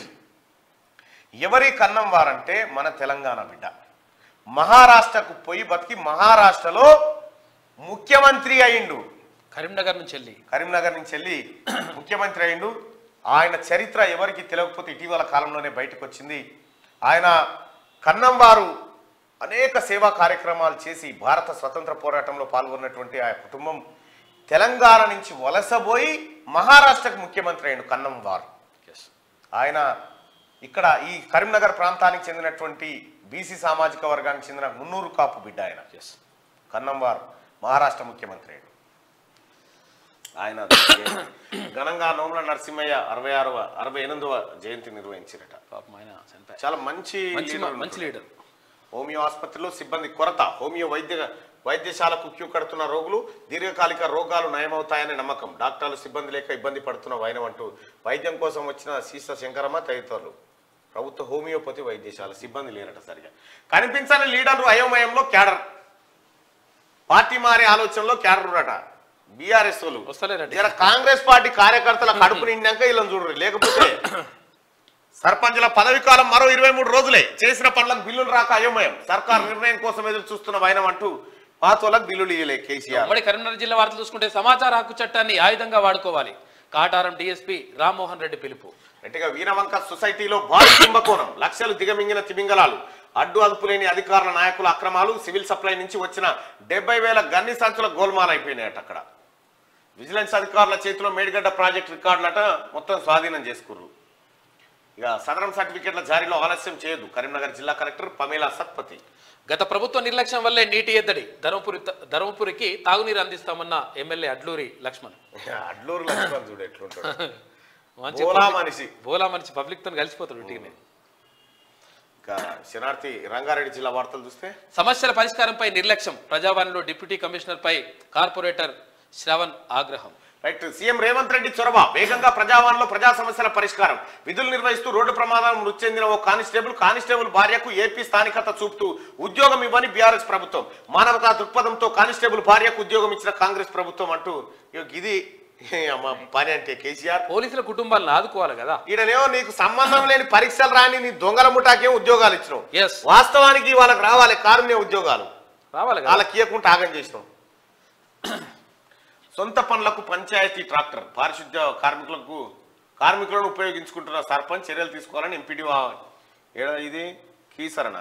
Speaker 1: ఎవరి కన్నంవార్ అంటే మన తెలంగాణ బిడ్డ మహారాష్ట్రకు పోయి బతికి మహారాష్ట్రలో ముఖ్యమంత్రి అయిండు
Speaker 2: కరీంనగర్ నుంచి వెళ్ళి
Speaker 1: కరీంనగర్ నుంచి వెళ్ళి ముఖ్యమంత్రి అయిండు ఆయన చరిత్ర ఎవరికి తెలియకపోతే ఇటీవల కాలంలోనే బయటకు వచ్చింది ఆయన కన్నంవారు అనేక సేవా కార్యక్రమాలు చేసి భారత స్వతంత్ర పోరాటంలో పాల్గొన్నటువంటి ఆ కుటుంబం తెలంగాణ నుంచి వలసపోయి మహారాష్ట్రకు ముఖ్యమంత్రి అయిండు కన్నంవారు
Speaker 2: ఎస్
Speaker 1: ఆయన ఇక్కడ ఈ కరీంనగర్ ప్రాంతానికి చెందినటువంటి బీసీ సామాజిక వర్గానికి చెందిన మున్నూరు కాపు బిడ్డ ఆయన
Speaker 2: ఎస్
Speaker 1: కన్నంవార్ మహారాష్ట్ర ముఖ్యమంత్రి అయ్యాడు. ఆయన ఘనంగా నోముల నరసింహయ్య అరవై ఆరవ అరవై ఎనిమిదవ జయంతి నిర్వహించారట
Speaker 2: పాపం ఆయన చనిపోయారు
Speaker 1: చాలా మంచి
Speaker 2: మంచి
Speaker 1: లీడర్
Speaker 2: మంచి లీడర్
Speaker 1: హోమియో ఆసుపత్రిలో సిబ్బంది కొరత హోమియో వైద్య వైద్యశాలకు క్యూ కడుతున్న రోగులు దీర్ఘకాలిక రోగాలు నయమవుతాయనే నమ్మకం డాక్టర్లు సిబ్బంది లేక ఇబ్బంది పడుతున్న వైనం అంటూ వైద్యం కోసం వచ్చిన సీస శంకరమ్మ తదితరులు ప్రభుత్వ హోమియోపతి వైద్యశాల సిబ్బంది లేరట సరిగా కనిపించని లీడర్లు అయోమయంలో క్యాడర్ పార్టీ మారే ఆలోచనలో క్యాడర్ ఉండట బీఆర్ఎస్ వాళ్ళు
Speaker 2: వస్తలేరట.
Speaker 1: జర కాంగ్రెస్ పార్టీ కార్యకర్తల కడుపు నిండాక వీళ్ళని చూడరు లేకపోతే సర్పంచుల పదవి కాలం మరో ఇరవై మూడు రోజులే చేసిన పనులకు బిల్లులు రాక అయోమయం సర్కార్ నిర్ణయం కోసం ఎదురు చూస్తున్న వైనం అంటూ పాతోలకు బిల్లులు ఇయ్యలే కేసీఆర్
Speaker 2: ఉమ్మడి కరీంనగర్ జిల్లా వార్తలు చూసుకుంటే సమాచార హక్కు చట్టాన్ని ఆయుధంగా వాడుకోవాలి కాటారం డిఎస్పీ రామ్మోహన్ రెడ్డి పిలుపు
Speaker 1: గట్టిగా వీరవంక సొసైటీలో భారీ కుంభకోణం లక్షలు దిగమింగిన తిమింగలాలు అడ్డు అదుపు లేని అధికారుల నాయకుల అక్రమాలు సివిల్ సప్లై నుంచి వచ్చిన డెబ్బై వేల గన్ని సంచుల గోల్మాల్ అయిపోయినాయట అక్కడ విజిలెన్స్ అధికారుల చేతిలో మేడిగడ్డ ప్రాజెక్ట్ రికార్డులట మొత్తం స్వాధీనం చేసుకుర్రు ఇక సదరం సర్టిఫికెట్ల జారీలో ఆలస్యం చేయదు కరీంనగర్ జిల్లా కలెక్టర్ పమేలా సత్పతి
Speaker 2: గత ప్రభుత్వ నిర్లక్ష్యం వల్లే నీటి ఎద్దడి ధర్మపురి ధర్మపురికి తాగునీరు అందిస్తామన్న ఎమ్మెల్యే అడ్లూరి లక్ష్మణ్
Speaker 1: అడ్లూరు లక్ష్మణ్ చూడు ఎట్లుంటాడు
Speaker 2: మంచి
Speaker 1: బోలా
Speaker 2: public-
Speaker 1: మనిషి.
Speaker 2: బోలా మనిషి పబ్లిక్ తో కలిసిపోతాడు టీమే
Speaker 1: ఇంకా శనార్థి రంగారెడ్డి జిల్లా వార్తలు చూస్తే
Speaker 2: సమస్యల పరిష్కారంపై నిర్లక్ష్యం ప్రజావాణిలో డిప్యూటీ కమిషనర్ పై కార్పొరేటర్ శ్రవణ్ ఆగ్రహం
Speaker 1: రైట్ సీఎం రేవంత్ రెడ్డి చొరవ వేగంగా ప్రజావాణిలో ప్రజా సమస్యల పరిష్కారం విధులు నిర్వహిస్తూ రోడ్డు ప్రమాదం మృతి చెందిన ఓ కానిస్టేబుల్ కానిస్టేబుల్ భార్యకు ఏపీ స్థానికత చూపుతూ ఉద్యోగం ఇవ్వని బీఆర్ఎస్ ప్రభుత్వం మానవతా దృక్పథంతో కానిస్టేబుల్ భార్యకు ఉద్యోగం ఇచ్చిన కాంగ్రెస్ ప్రభుత్వం అంటూ ఇగో ఇది ఏ అమ్మ పని అంటే కేసీఆర్
Speaker 2: పోలీసుల కుటుంబాలను ఆదుకోవాలి కదా
Speaker 1: ఈడనేమో నీకు సంబంధం లేని పరీక్షలు రాని నీ దొంగల ముఠాకేం ఉద్యోగాలు ఇచ్చినావు
Speaker 2: Yes.
Speaker 1: వాస్తవానికి వాళ్ళకి రావాలి కారుణ్య ఉద్యోగాలు
Speaker 2: రావాలి కదా
Speaker 1: వాళ్ళకి ఇవ్వకుండా ఆగం చేసినాం సొంత పనులకు పంచాయతీ ట్రాక్టర్ పారిశుద్ధ్య కార్మికులకు కార్మికులను ఉపయోగించుకుంటున్న సర్పంచ్ చర్యలు తీసుకోవాలని ఎంపీడీ ఏడా ఇది కీసరణ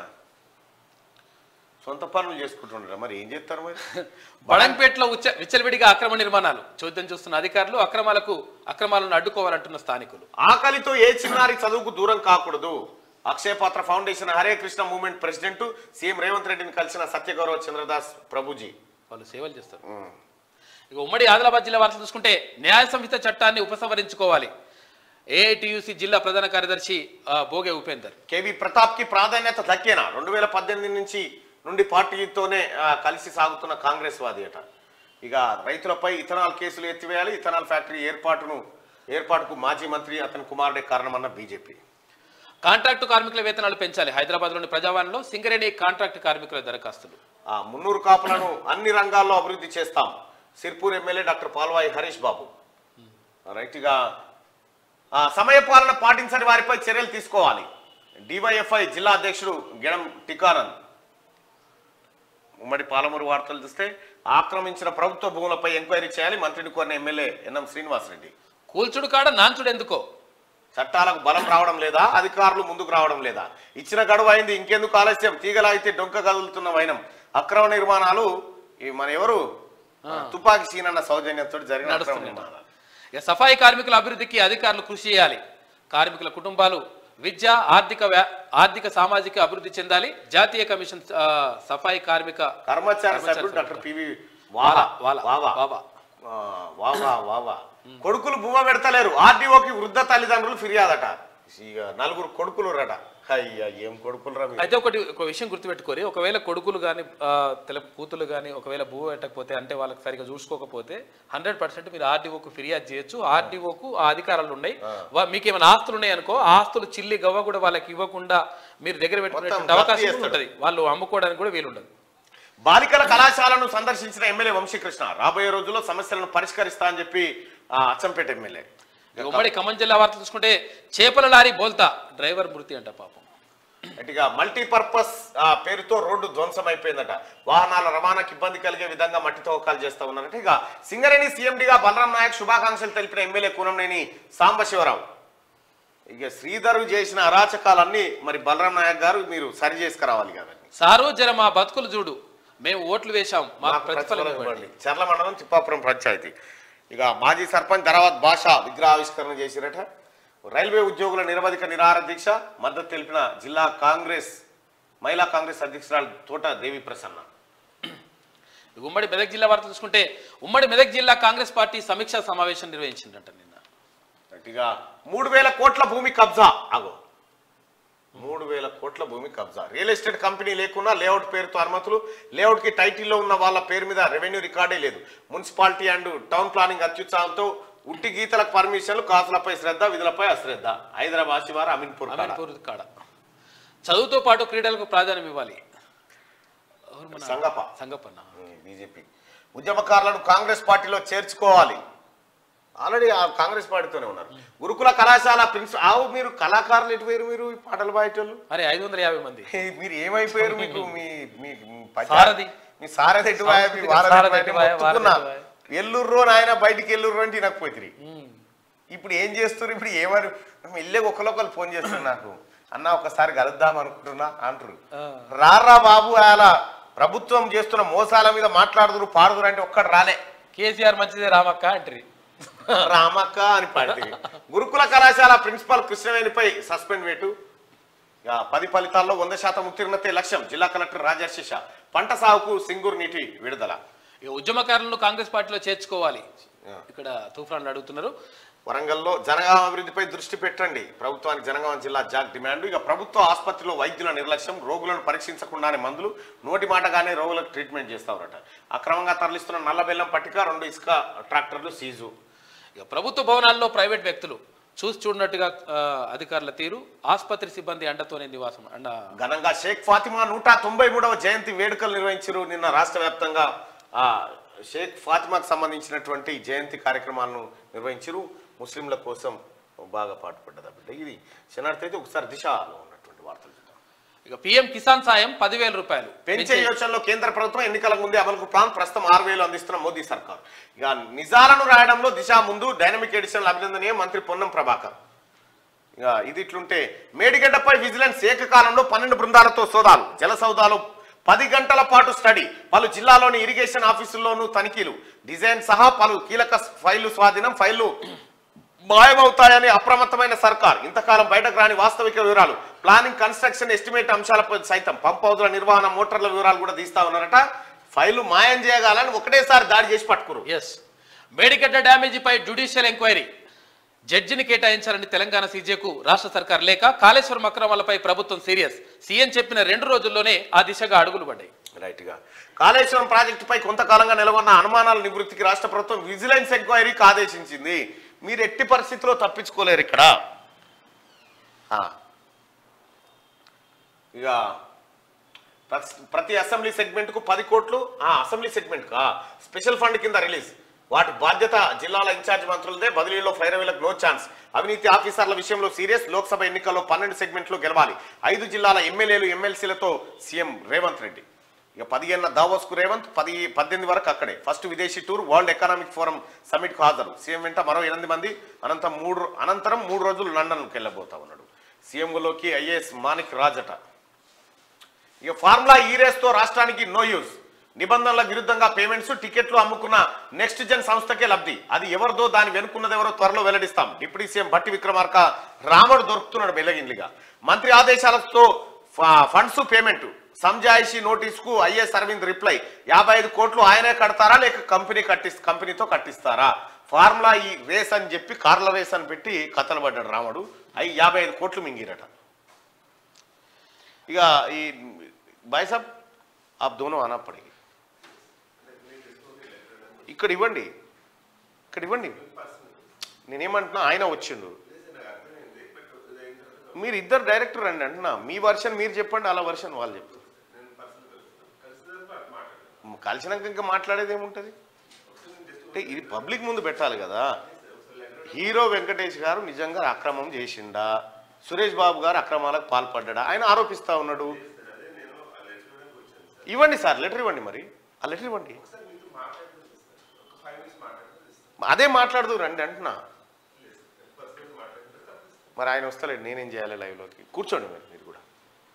Speaker 1: సొంత పనులు చేసుకుంటుంటారు మరి ఏం చేస్తారు మరి
Speaker 2: బడంపేటలో ఉచ్చ విచ్చలవిడిగా అక్రమ నిర్మాణాలు చూద్దాం చూస్తున్న అధికారులు అక్రమాలకు అక్రమాలను అడ్డుకోవాలంటున్న స్థానికులు
Speaker 1: ఆకలితో ఏ చిన్నారి చదువుకు దూరం కాకూడదు Akshaya Patra foundation Hare Krishna movement president CM Revanth రెడ్డిని కలిసిన సత్యగౌరవ చంద్రదాస్ ప్రభుజీ
Speaker 2: వాళ్ళు సేవలు చేస్తారు ఇక ఉమ్మడి ఆదిలాబాద్ జిల్లా వార్తలు చూసుకుంటే న్యాయ సంహిత చట్టాన్ని ఉపసంహరించుకోవాలి ఏఐటియుసి జిల్లా ప్రధాన కార్యదర్శి ఆ, బోగే ఉపేందర్
Speaker 1: కేవి ప్రతాప్ కి ప్రాధాన్యత దక్కేనా రెండు వేల పద్దెనిమిది నుంచి నుండి పార్టీతోనే ఆ, కలిసి సాగుతున్న కాంగ్రెస్ వాది అట ఇక రైతులపై ఇథనాల్ కేసులు ఎత్తివేయాలి ఇథనాల్ ఫ్యాక్టరీ ఏర్పాటును ఏర్పాటుకు మాజీ మంత్రి అతని కుమారుడే కారణమన్న బీజేపీ
Speaker 2: కాంట్రాక్టు కార్మికుల వేతనాలు పెంచాలి హైదరాబాద్లోని ప్రజావాణిలో సింగరేణి కాంట్రాక్టు కార్మికుల దరఖాస్తులు
Speaker 1: ఆ మున్నూరు కాపులను అన్ని రంగాల్లో అభివృద్ధి చేస్తాం సిర్పూర్ ఎమ్మెల్యే డాక్టర్ పాల్వాయి హరీష్ బాబు రైట్గా ఆ, సమయపాలన పాటించని వారిపై చర్యలు తీసుకోవాలి డివైఎఫ్ఐ జిల్లా అధ్యక్షుడు గెడం టికానంద్ ఉమ్మడి పాలమూరు వార్తలు చూస్తే ఆక్రమించిన ప్రభుత్వ భూములపై ఎంక్వైరీ చేయాలి మంత్రిని కోరిన ఎమ్మెల్యే ఎన్ఎం శ్రీనివాసరెడ్డి
Speaker 2: కూల్చుడు కాడ నాంచుడు ఎందుకో
Speaker 1: చట్టాలకు బలం రావడం లేదా అధికారులు ముందుకు రావడం లేదా ఇచ్చిన గడువు అయింది ఇంకెందుకు ఆలస్యం తీగలాగితే డొంక కదులుతున్న వైనం అక్రమ నిర్మాణాలు ఈ మన ఎవరు తుపాకీ సీనన్న సౌజన్యంతో జరిగిన అక్రమ
Speaker 2: నడుస్తున్నాయి.
Speaker 1: నిర్మాణాలు
Speaker 2: ఇక సఫాయి కార్మికుల అభివృద్ధికి అధికారులు కృషి చేయాలి కార్మికుల కుటుంబాలు విద్య ఆర్థిక వ్యా- ఆర్థిక సామాజిక అభివృద్ధి చెందాలి జాతీయ కమిషన్ ఆ, సఫాయి కార్మిక
Speaker 1: కర్మచారి
Speaker 2: కర్మచారి
Speaker 1: సభ్యుడు డాక్టర్ పివి
Speaker 2: వాలా,
Speaker 1: వాలా
Speaker 2: వాలా,
Speaker 1: వావా
Speaker 2: వావా.
Speaker 1: ఆ, వావా వావా కొడుకులు భూమ పెడతలేరు ఆర్డీఓకి వృద్ధ తల్లిదండ్రులు ఫిర్యాదట ఇక నలుగురు కొడుకులు రట అయ్యా ఏం కొడుకులు రా మీరు.
Speaker 2: అయితే ఒకటి ఒక విషయం గుర్తుపెట్టుకోరి ఒకవేళ కొడుకులు కానీ తెల కూతులు కానీ ఒకవేళ భూ పెట్టకపోతే అంటే వాళ్ళకి సరిగా చూసుకోకపోతే హండ్రెడ్ పర్సెంట్ మీరు ఆర్డీఓకు ఫిర్యాదు చేయొచ్చు ఆర్డీఓకు ఆ అధికారాలు ఉన్నాయి వా- మీకు ఏమైనా ఆస్తులు ఉన్నాయి అనుకో ఆ ఆస్తులు చిల్లి గవ్వ కూడా వాళ్ళకి ఇవ్వకుండా మీరు దగ్గర పెట్టుకునే
Speaker 1: మొత్తం
Speaker 2: అవకాశం
Speaker 1: జప్తు
Speaker 2: కూడా ఉంటుంది వాళ్ళు అమ్ముకోవడానికి కూడా వీలుండదు
Speaker 1: బాలికల కళాశాలను సందర్శించిన ఎమ్మెల్యే వంశీకృష్ణ రాబోయే రోజుల్లో సమస్యలను పరిష్కరిస్తా అని చెప్పి ఆ, అచ్చంపేట ఎమ్మెల్యే
Speaker 2: ఇక ఉమ్మడి ఖమ్మం జిల్లా వార్తలు చూసుకుంటే చేపల లారీ బోల్తా డ్రైవర్ మృతి అంట పాపం
Speaker 1: గట్టిగా మల్టీపర్పస్ ఆ, పేరుతో రోడ్డు ధ్వంసం అయిపోయిందట వాహనాల రవాణాకి ఇబ్బంది కలిగే విధంగా మట్టి తవ్వకాలు చేస్తా ఉన్నారట ఇక సింగరేణి సీఎండిగా బలరాం నాయక్ శుభాకాంక్షలు తెలిపిన ఎమ్మెల్యే కూనంనేని సాంబశివరావు ఇక శ్రీధర్ చేసిన అరాచకాలన్నీ మరి బలరాం నాయక్ గారు మీరు సరి చేసుకురావాలి కదండి
Speaker 2: సారు జర మా బతుకులు చూడు మేము ఓట్లు వేశాం మాకు
Speaker 1: మాకు
Speaker 2: ప్రతిఫలం
Speaker 1: ప్రతిఫలం
Speaker 2: ఇవ్వండి
Speaker 1: ఇవ్వండి. చర్ల మండలం తిప్పాపురం పంచాయతీ ఇక మాజీ సర్పంచ్ ధరావత్ భాష విగ్రహావిష్కరణ చేసిరట రైల్వే ఉద్యోగుల నిరవధిక నిరాహార దీక్ష మద్దతు తెలిపిన జిల్లా కాంగ్రెస్ మహిళా కాంగ్రెస్ అధ్యక్షురాలు తోట దేవి ప్రసన్న
Speaker 2: ఇక ఉమ్మడి మెదక్ జిల్లా వార్తలు చూసుకుంటే ఉమ్మడి మెదక్ జిల్లా కాంగ్రెస్ పార్టీ సమీక్షా సమావేశం నిర్వహించిందంట నిన్న
Speaker 1: గట్టిగా మూడు వేల కోట్ల భూమి కబ్జా అగో మూడు వేల కోట్ల భూమి కబ్జా రియల్ ఎస్టేట్ కంపెనీ లేకున్నా లేఅవుట్ పేరుతో అనుమతులు లేఅవుట్ కి టైటిల్లో ఉన్న వాళ్ళ పేరు మీద రెవెన్యూ రికార్డే లేదు మున్సిపాలిటీ అండ్ టౌన్ ప్లానింగ్ అత్యుత్సాహంతో ఉట్టి గీతలకు పర్మిషన్లు కాసులపై శ్రద్ధ విధులపై అశ్రద్ధ హైదరాబాద్ శివారు అమీన్పూర్ కాడ.
Speaker 2: అమీన్పూర్ కాడ చదువుతో పాటు క్రీడలకు ప్రాధాన్యం ఇవ్వాలి ఎవరు మన-
Speaker 1: సంగప్ప
Speaker 2: సంగప్పన్న
Speaker 1: బీజేపీ ఉద్యమకారులను కాంగ్రెస్ పార్టీలో చేర్చుకోవాలి ఆల్రెడీ ఆ కాంగ్రెస్ పార్టీతోనే ఉన్నారు గురుకుల కళాశాల ప్రిన్సిపల్ ఆవు మీరు కళాకారులు ఎటు పోయారు మీరు ఈ పాటలు పాడేటోళ్ళు
Speaker 2: మరి ఐదు వందల యాభై మంది
Speaker 1: హే, మీరు ఏమైపోయారు మీకు మీ మీ మీ పచ్చ-
Speaker 2: సారథి.
Speaker 1: మీ సారథి ఎటు వాయ, మీ
Speaker 2: సాంస్కృతిక
Speaker 1: వారధి
Speaker 2: సారథి
Speaker 1: ఎటు వాయ,
Speaker 2: ఎటు వాయ,
Speaker 1: మొత్తుకున్నా.
Speaker 2: వారధి ఎటు వాయ.
Speaker 1: ఎల్లుర్రో నాయన బయటికి ఎల్లుర్రో అంటే తినకపోతుంది
Speaker 2: ఉమ్.
Speaker 1: ఇప్పుడు ఏం చేస్తారు ఇప్పుడు ఏమని ఇల్లే ఒకరికొకరు ఫోన్ చేస్తారు నాకు అన్న ఒకసారి కలుద్దాం అనుకుంటున్నా అంటారు
Speaker 2: ఆ.
Speaker 1: రారా బాబు అలా ప్రభుత్వం చేస్తున్న మోసాల మీద మాట్లాడుదురు పాడుదురు అంటే ఒక్కడు రాలే
Speaker 2: కేసీఆర్ మంచిదే రామక్క అంటారు
Speaker 1: రామక్క అని పాడింది గురుకుల కళాశాల ప్రిన్సిపాల్ కృష్ణవేణిపై సస్పెండ్ వేటు ఇక పది ఫలితాల్లో వంద శాతం ఉత్తీర్ణతే లక్ష్యం జిల్లా కలెక్టర్ రాజర్షిష పంట సాగుకు సింగూరు నీటి విడుదల
Speaker 2: ఇక ఉద్యమకారులను కాంగ్రెస్ పార్టీలో చేర్చుకోవాలి ఇక్కడ తూఫాన్లు అడుగుతున్నారు
Speaker 1: వరంగల్లో జనగామ అభివృద్ధిపై దృష్టి పెట్టండి ప్రభుత్వానికి జనగామ జిల్లా జాక్ డిమాండ్ ఇక ప్రభుత్వ ఆసుపత్రిలో వైద్యుల నిర్లక్ష్యం రోగులను పరీక్షించకుండానే మందులు నోటి మాటగానే రోగులకు ట్రీట్మెంట్ చేస్తారట అక్రమంగా తరలిస్తున్న నల్ల బెల్లం పట్టిక రెండు ఇసుక ట్రాక్టర్లు సీజు
Speaker 2: ఇక ప్రభుత్వ భవనాల్లో ప్రైవేట్ వ్యక్తులు చూసి చూడనట్టుగా ఆ, అధికారుల తీరు ఆసుపత్రి సిబ్బంది అండతోనే నివాసం అండ
Speaker 1: ఘనంగా షేక్ ఫాతిమా నూట తొంభై మూడవ జయంతి వేడుకలు నిర్వహించారు నిన్న రాష్ట్ర వ్యాప్తంగా ఆ, షేక్ ఫాతిమాకు సంబంధించినటువంటి జయంతి కార్యక్రమాలను నిర్వహించారు ముస్లింల కోసం బాగా పాటుపడ్డది బిడ్డ ఇది శనార్థి అయితే ఒకసారి దిశలో ఉన్నటువంటి వార్తలు చూద్దాం
Speaker 2: ఇక పిఎం కిసాన్ సాయం పదివేల రూపాయలు
Speaker 1: పెంచే యోచనలో కేంద్ర ప్రభుత్వం ఎన్నికల ముందే అమలుకు ప్లాన్ ప్రస్తుతం ఆరు వేలు అందిస్తున్న మోదీ సర్కార్ ఇక నిజాలను రాయడంలో దిశ ముందు డైనమిక్ ఎడిషన్ అభినందనీయ మంత్రి పొన్నం ప్రభాకర్ ఇక ఇది ఇట్లుంటే మేడిగడ్డపై విజిలెన్స్ ఏకకాలంలో పన్నెండు బృందాలతో సోదాలు జల సౌదాలు పది గంటల పాటు స్టడీ పలు జిల్లాలోని ఇరిగేషన్ ఆఫీసుల్లోనూ తనిఖీలు డిజైన్ సహా పలు కీలక ఫైళ్లు స్వాధీనం ఫైళ్లు మాయమవుతాయని అప్రమత్తమైన సర్కార్ ఇంతకాలం బయటకు రాని వాస్తవిక వివరాలు ప్లానింగ్ కన్స్ట్రక్షన్ ఎస్టిమేట్ అంశాలపై సైతం పంప్ హౌజుల నిర్వహణ మోటార్ల వివరాలు కూడా తీస్తా ఉన్నారట ఫైళ్లు మాయం చేయగాలని ఒకటేసారి దాడి చేసి పట్టుకురు
Speaker 2: ఎస్ మేడిగడ్డ డ్యామేజీపై జ్యుడిషియల్ ఎంక్వైరీ జడ్జిని కేటాయించాలని తెలంగాణ సీజేకు రాష్ట్ర సర్కార్ లేక కాళేశ్వరం అక్రమాలపై ప్రభుత్వం సీరియస్ సీఎం చెప్పిన రెండు రోజుల్లోనే ఆ దిశగా అడుగులు పడ్డాయి
Speaker 1: రైట్ గా కాళేశ్వరం ప్రాజెక్టుపై కొంతకాలంగా నెలకొన్న అనుమానాల నివృత్తికి రాష్ట్ర ప్రభుత్వం విజిలెన్స్ ఎంక్వైరీకి ఆదేశించింది మీరు ఎట్టి పరిస్థితిలో తప్పించుకోలేరు ఇక్కడ ఆ. ఇక ప్రతి- ప్రతి అసెంబ్లీ సెగ్మెంట్ కు పది కోట్లు ఆ అసెంబ్లీ సెగ్మెంట్ కా స్పెషల్ ఫండ్ కింద రిలీజ్ వాటి బాధ్యత జిల్లాల ఇన్ఛార్జ్ మంత్రులదే బదిలీలో ఫైరవీలకు నో ఛాన్స్ అవినీతి ఆఫీసర్ల విషయంలో సీరియస్ లోక్సభ ఎన్నికల్లో పన్నెండు సెగ్మెంట్లు గెలవాలి ఐదు జిల్లాల ఎమ్మెల్యేలు ఎమ్మెల్సీలతో సీఎం రేవంత్ రెడ్డి ఇక పదిహేను దావోస్ కు రేవంత్ పది పద్దెనిమిది వరకు అక్కడే ఫస్ట్ విదేశీ tour world economic forum summit కు హాజరు సీఎం వెంట మరో ఎనిమిది మంది అనంతరం మూడు అనంతరం మూడు రోజులు లండన్కి వెళ్ళబోతా ఉన్నాడు సీఎంలోకి ఐఏఎస్ మాణిక్ రాజట ఇక ఫార్ములా ఈ రేస్తో రాష్ట్రానికి నో యూజ్ నిబంధనల విరుద్ధంగా పేమెంట్స్ టికెట్లు అమ్ముకున్న నెక్స్ట్ జన్ సంస్థకే లబ్ధి అది ఎవరిదో దాని వెనుకున్నది ఎవరో త్వరలో వెల్లడిస్తాం డిప్యూటీ సీఎం భట్టి విక్రమార్క రాముడు దొరుకుతున్నాడు బెల్లగిన్లిగా మంత్రి ఆదేశాలతో ఫ- ఫండ్స్ పేమెంట్ సంజాయిషి నోటీస్ కు ఐఎస్ అరవింద్ రిప్లై యాభై ఐదు కోట్లు ఆయనే కడతారా లేక కంపెనీ కట్టి కంపెనీతో కట్టిస్తారా ఫార్ములా ఈ రేస్ అని చెప్పి కార్ల రేస్ అని పెట్టి కథలు పడ్డాడు రాముడు అవి యాభై ఐదు కోట్లు మింగిరట ఇక ఈ భాయ్ సాబ్ ఆప్ దోనో ఆనా పడేగి ఇక్కడ ఇవ్వండి ఇక్కడ ఇవ్వండి నేనేమంటున్నా ఆయన వచ్చిండు మీరు ఇద్దరు డైరెక్టర్ రండి అంటున్నా మీ వర్షన్ మీరు చెప్పండి అలా వర్షన్ వాళ్ళు చెప్తారు కలిసినాక ఇంకా మాట్లాడేది ఏముంటుంది అంటే ఇది పబ్లిక్ ముందు పెట్టాలి కదా హీరో వెంకటేష్ గారు నిజంగా అక్రమం చేసిండా సురేష్ బాబు గారు అక్రమాలకు పాల్పడ్డా ఆయన ఆరోపిస్తా ఉన్నాడు ఇవ్వండి సార్ లెటర్ ఇవ్వండి మరి ఆ లెటర్ ఇవ్వండి అదే మాట్లాడదు రండి అంటున్నా మరి ఆయన వస్తలేడు నేనేం చేయాలి లైవ్లోకి కూర్చోండి మరి మీరు కూడా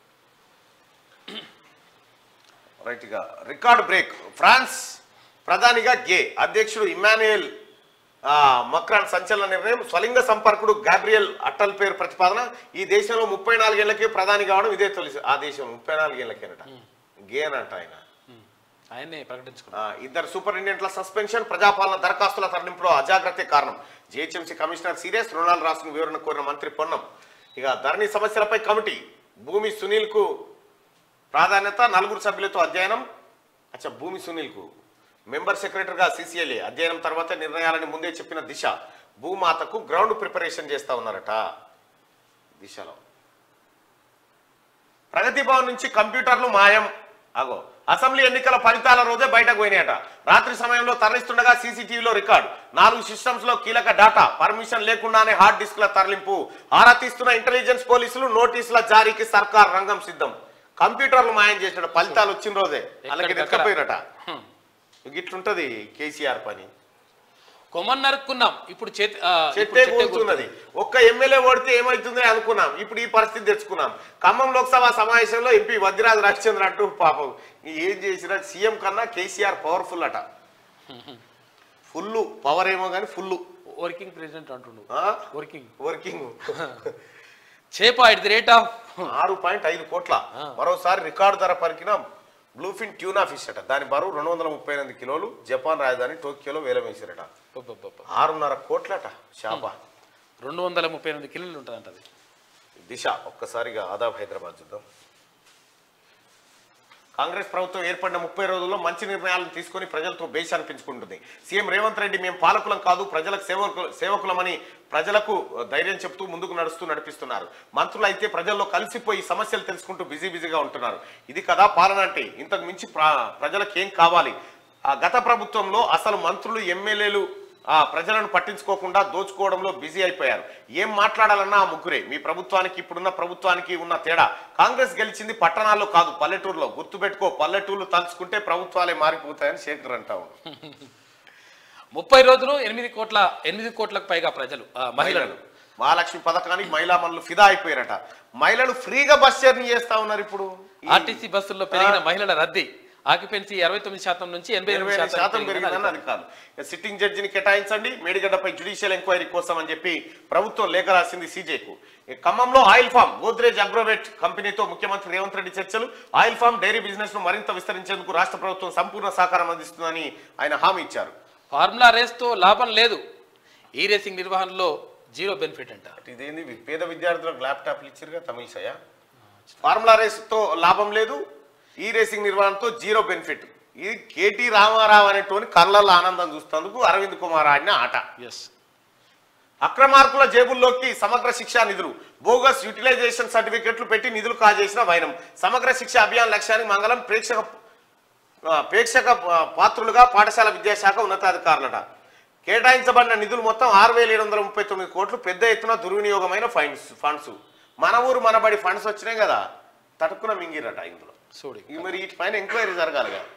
Speaker 1: రైట్గా రికార్డ్ బ్రేక్ ఫ్రాన్స్ ప్రధానిగా గే అధ్యక్షుడు ఇమాన్యుయల్ ఆ, మక్రాన్ సంచలన నిర్ణయం స్వలింగ సంపర్కుడు గాబ్రియల్ అట్టల్ పేరు ప్రతిపాదన ఈ దేశంలో ముప్పై నాలుగేళ్లకే ప్రధాని కావడం ఇదే తొలి ఆ దేశం ముప్పై నాలుగేళ్లకేనట గే అనంట ఆయన
Speaker 2: ఆయన్నే ప్రకటించుకున్నారు
Speaker 1: ఆ, ఇద్దరు సూపరింటెండెంట్ల సస్పెన్షన్ ప్రజాపాలన దరఖాస్తుల తరలింపులో అజాగ్రత్తే కారణం జిహెచ్ఎంసీ కమిషనర్ సీరియస్ రుణాలు రాసిన వివరణ కోరిన మంత్రి పొన్నం ఇక ధరణి సమస్యలపై కమిటీ భూమి సునీల్ కు ప్రాధాన్యత నలుగురు సభ్యులతో అధ్యయనం అచ్చా భూమి సునీల్ కు మెంబర్ సెక్రటరీగా సీసీఎల్ఏ అధ్యయనం తర్వాత నిర్ణయాలని ముందే చెప్పిన దిశ భూమాతకు గ్రౌండ్ ప్రిపరేషన్ చేస్తా ఉన్నారట దిశలో ప్రగతి భవన్ నుంచి కంప్యూటర్లు మాయం అగో అసెంబ్లీ ఎన్నికల ఫలితాల రోజే బయటకు పోయినాయట రాత్రి సమయంలో తరలిస్తుండగా సీసీటీవీలో రికార్డు నాలుగు సిస్టమ్స్ లో కీలక డాటా పర్మిషన్ లేకుండానే హార్డ్ డిస్క్ల తరలింపు ఆరా తీస్తున్న ఇంటెలిజెన్స్ పోలీసులు నోటీసుల జారీకి సర్కార్ రంగం సిద్ధం కంప్యూటర్లు మాయం చేసినట్టు ఫలితాలు వచ్చిన రోజే అలాగే
Speaker 2: ఎక్కడికక్కడ.
Speaker 1: ఎక్కపోయినట
Speaker 2: హ్మ్.
Speaker 1: ఇట్లుంటది కేసీఆర్ పని
Speaker 2: కొమ్మని నరుక్కున్నాం ఇప్పుడు చేతి ఆ, ఇప్పుడు
Speaker 1: చెట్టే
Speaker 2: చెట్టే
Speaker 1: కూర్చున్నది ఒక్క ఎమ్మెల్యే ఓడితే ఏమవుతుంది అనుకున్నాం ఇప్పుడు ఈ పరిస్థితి తెచ్చుకున్నాం ఖమ్మం లోక్సభ సమావేశంలో ఎంపీ వద్దిరాజు రవిచంద్ర అంటూ పాపం ఈ ఏం చేసినా సీఎం కన్నా కేసీఆర్ పవర్ఫుల్ అట ఫుల్ పవర్ ఏమో కానీ ఫుల్
Speaker 2: వర్కింగ్ ప్రెసిడెంట్ అంటుండు వర్కింగ్
Speaker 1: వర్కింగ్
Speaker 2: చేప ఎట్ ది రేట్ ఆఫ్
Speaker 1: ఆరు పాయింట్ ఐదు కోట్ల
Speaker 2: ఆ.
Speaker 1: మరోసారి రికార్డు ధర పలికిన బ్లూఫిన్ ట్యూనా ఫిష్ అట దాని బరువు రెండు వందల ముప్పై ఎనిమిది కిలోలు జపాన్ రాజధాని టోక్యోలో వేలం వేసారట ఆరున్నర కోట్లట శాప
Speaker 2: రెండు వందల ముప్పై ఎనిమిది కిలోలు ఉంటుందంట అది
Speaker 1: దిశ ఒక్కసారిగా ఆదాబ్ హైదరాబాద్ చూద్దాం కాంగ్రెస్ ప్రభుత్వం ఏర్పడిన ముప్పై రోజుల్లో మంచి నిర్ణయాలను తీసుకొని ప్రజలతో బేష్ అనిపించుకుంటుంది సీఎం రేవంత్ రెడ్డి మేము పాలకులం కాదు ప్రజలకు సేవకు సేవకులమని ప్రజలకు ధైర్యం చెప్తూ ముందుకు నడుస్తూ నడిపిస్తున్నారు మంత్రులు అయితే ప్రజల్లో కలిసిపోయి సమస్యలు తెలుసుకుంటూ బిజీ బిజీగా ఉంటున్నారు ఇది కదా పాలన అంటే ఇంతకు మించి ప్ర- ప్రజలకు ఏం కావాలి ఆ గత ప్రభుత్వంలో అసలు మంత్రులు ఎమ్మెల్యేలు ఆ ప్రజలను పట్టించుకోకుండా దోచుకోవడంలో బిజీ అయిపోయారు ఏం మాట్లాడాలన్నా ఆ ముగ్గురే మీ ప్రభుత్వానికి ఇప్పుడున్న ప్రభుత్వానికి ఉన్న తేడా కాంగ్రెస్ గెలిచింది పట్టణాల్లో కాదు పల్లెటూరులో గుర్తుపెట్టుకో పల్లెటూర్లు తలుచుకుంటే ప్రభుత్వాలే మారిపోతాయని శేఖర్ అంటావు
Speaker 2: ముప్పై రోజులు ఎనిమిది కోట్ల ఎనిమిది కోట్లకు పైగా ప్రజలు ఆ, మహిళలు
Speaker 1: మహిళలు మహాలక్ష్మి పథకానికి మహిళా మనులు ఫిదా అయిపోయారట మహిళలు ఫ్రీగా బస్ జర్నీ చేస్తా ఉన్నారు ఇప్పుడు ఈ
Speaker 2: ఆర్టీసీ బస్సుల్లో పెరిగిన మహిళల రద్దీ ఆక్యుపెన్సీ అరవై తొమ్మిది శాతం నుంచి ఎనభై
Speaker 1: ఇరవై
Speaker 2: ఎనిమిది
Speaker 1: ఐదు శాతం
Speaker 2: శాతం
Speaker 1: పెరిగిందని
Speaker 2: పెరిగిందని
Speaker 1: అధికారులు ఇక సిట్టింగ్ జడ్జిని కేటాయించండి మేడిగడ్డపై జ్యుడిషియల్ ఎంక్వైరీ కోసం అని చెప్పి ప్రభుత్వం లేఖ రాసింది సీజేకు ఇక ఖమ్మంలో ఆయిల్ ఫామ్ గోద్రేజ్ అగ్రోవేట్ కంపెనీతో ముఖ్యమంత్రి రేవంత్ రెడ్డి చర్చలు ఆయిల్ ఫామ్ డైరీ బిజినెస్ ను మరింత విస్తరించేందుకు రాష్ట్ర ప్రభుత్వం సంపూర్ణ సహకారం అందిస్తుందని ఆయన హామీ ఇచ్చారు
Speaker 2: ఫార్ములా రేస్తో లాభం లేదు ఈ రేసింగ్ నిర్వహణలో జీరో బెనిఫిట్ అంట
Speaker 1: ఇదేంది వి- పేద విద్యార్థులకు ల్యాప్టాప్లు ఇచ్చారుగా తమిళసయ ఫార్ములా రేస్ తో లాభం లేదు ఈ రేసింగ్ నిర్వహణతో జీరో బెనిఫిట్ ఇది కేటీ రామారావు అనేటువంటి కళ్ళల్లో ఆనందం చూస్తేందుకు అరవింద్ కుమార్ ఆడిన ఆట
Speaker 2: ఎస్
Speaker 1: అక్రమార్కుల జేబుల్లోకి సమగ్ర శిక్షా నిధులు బోగస్ యూటిలైజేషన్ సర్టిఫికెట్లు పెట్టి నిధులు కాజేసిన వైనం సమగ్ర శిక్ష అభియాన్ లక్ష్యానికి మంగళం ప్రేక్షక ఆ, ప్రేక్షక ఆ, పాత్రులుగా పాఠశాల విద్యాశాఖ ఉన్నతాధికారులట కేటాయించబడిన నిధులు మొత్తం ఆరు వేల ఏడు వందల ముప్పై తొమ్మిది కోట్లు పెద్ద ఎత్తున దుర్వినియోగమైన ఫండ్స్ ఫండ్స్ మన ఊరు మనబడి ఫండ్స్ వచ్చినాయి కదా తటుక్కున మింగిరట ఇందులో
Speaker 2: చూడు
Speaker 1: ఇక మరి వీటి పైన ఎంక్వైరీ జరగాలి కదా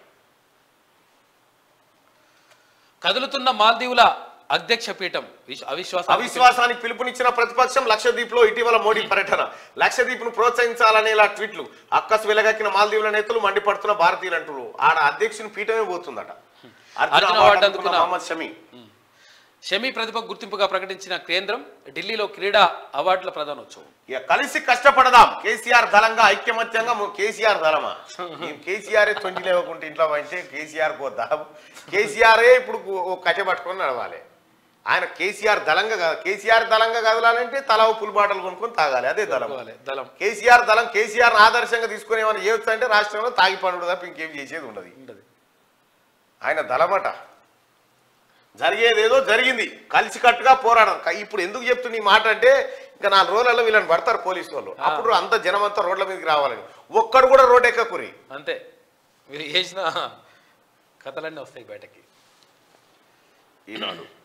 Speaker 2: కదులుతున్న మాల్దీవుల అధ్యక్ష పీఠం విశ్- అవిశ్వాస
Speaker 1: అవిశ్వాసానికి పిలుపునిచ్చిన ప్రతిపక్షం లక్షద్వీప్ లో ఇటీవల మోడీ పర్యటన లక్షద్వీప్ ను ప్రోత్సహించాలనేలా ట్వీట్లు అక్కసు వెలగక్కిన మాల్దీవుల నేతలు మండిపడుతున్న భారతీయులు అంటున్నారు ఆడ అధ్యక్షుని పీఠమే పోతుందట అర్జున
Speaker 2: అర్జున
Speaker 1: అవార్డు
Speaker 2: అవార్డు
Speaker 1: అందుకున్న
Speaker 2: అందుకున్న
Speaker 1: మహమ్మద్ షమీ
Speaker 2: షమీ ప్రతిభ గుర్తింపుగా ప్రకటించిన కేంద్రం ఢిల్లీలో క్రీడా అవార్డుల ప్రధానోత్సవం
Speaker 1: ఇక కలిసి కష్టపడదాం కేసీఆర్ దళంగా ఐక్యమత్యంగా ము- కేసీఆర్ దళమా మేము కేసీఆర్ తొండి లేవకుంటే ఇంట్లో అంటే కేసీఆర్ పోద్దాం కేసీఆరే ఇప్పుడు ఓ కట్టె పట్టుకొని నడవాలి ఆయన కేసీఆర్ దళంగా కాదు కేసీఆర్ దళంగా కదలాలంటే తల పులి బాటలు కొనుక్కొని తాగాలి అదే దళం
Speaker 2: అనుకోవాలి. దళం
Speaker 1: కేసీఆర్ దళం కేసీఆర్ ఆదర్శంగా తీసుకుని ఏమైనా చేయొచ్చు అంటే రాష్ట్రంలో తాగి పండుగ తప్ప ఇంకేం చేసేది ఉండదు
Speaker 2: ఉండదు
Speaker 1: ఆయన దళమట జరిగేదేదో జరిగింది కలిసికట్టుగా పోరాడడం క- ఇప్పుడు ఎందుకు చెప్తున్నా ఈ మాట అంటే ఇంకా నాలుగు రోజులలో వీళ్ళని పడతారు పోలీసు వాళ్ళు అప్పుడు అంత జనం అంతా రోడ్ల మీదకి రావాలని ఒక్కడు కూడా రోడ్ ఎక్కకురి
Speaker 2: అంతే మీరు చేసిన కథలన్నీ వస్తాయి బయటకి
Speaker 1: ఈనాడు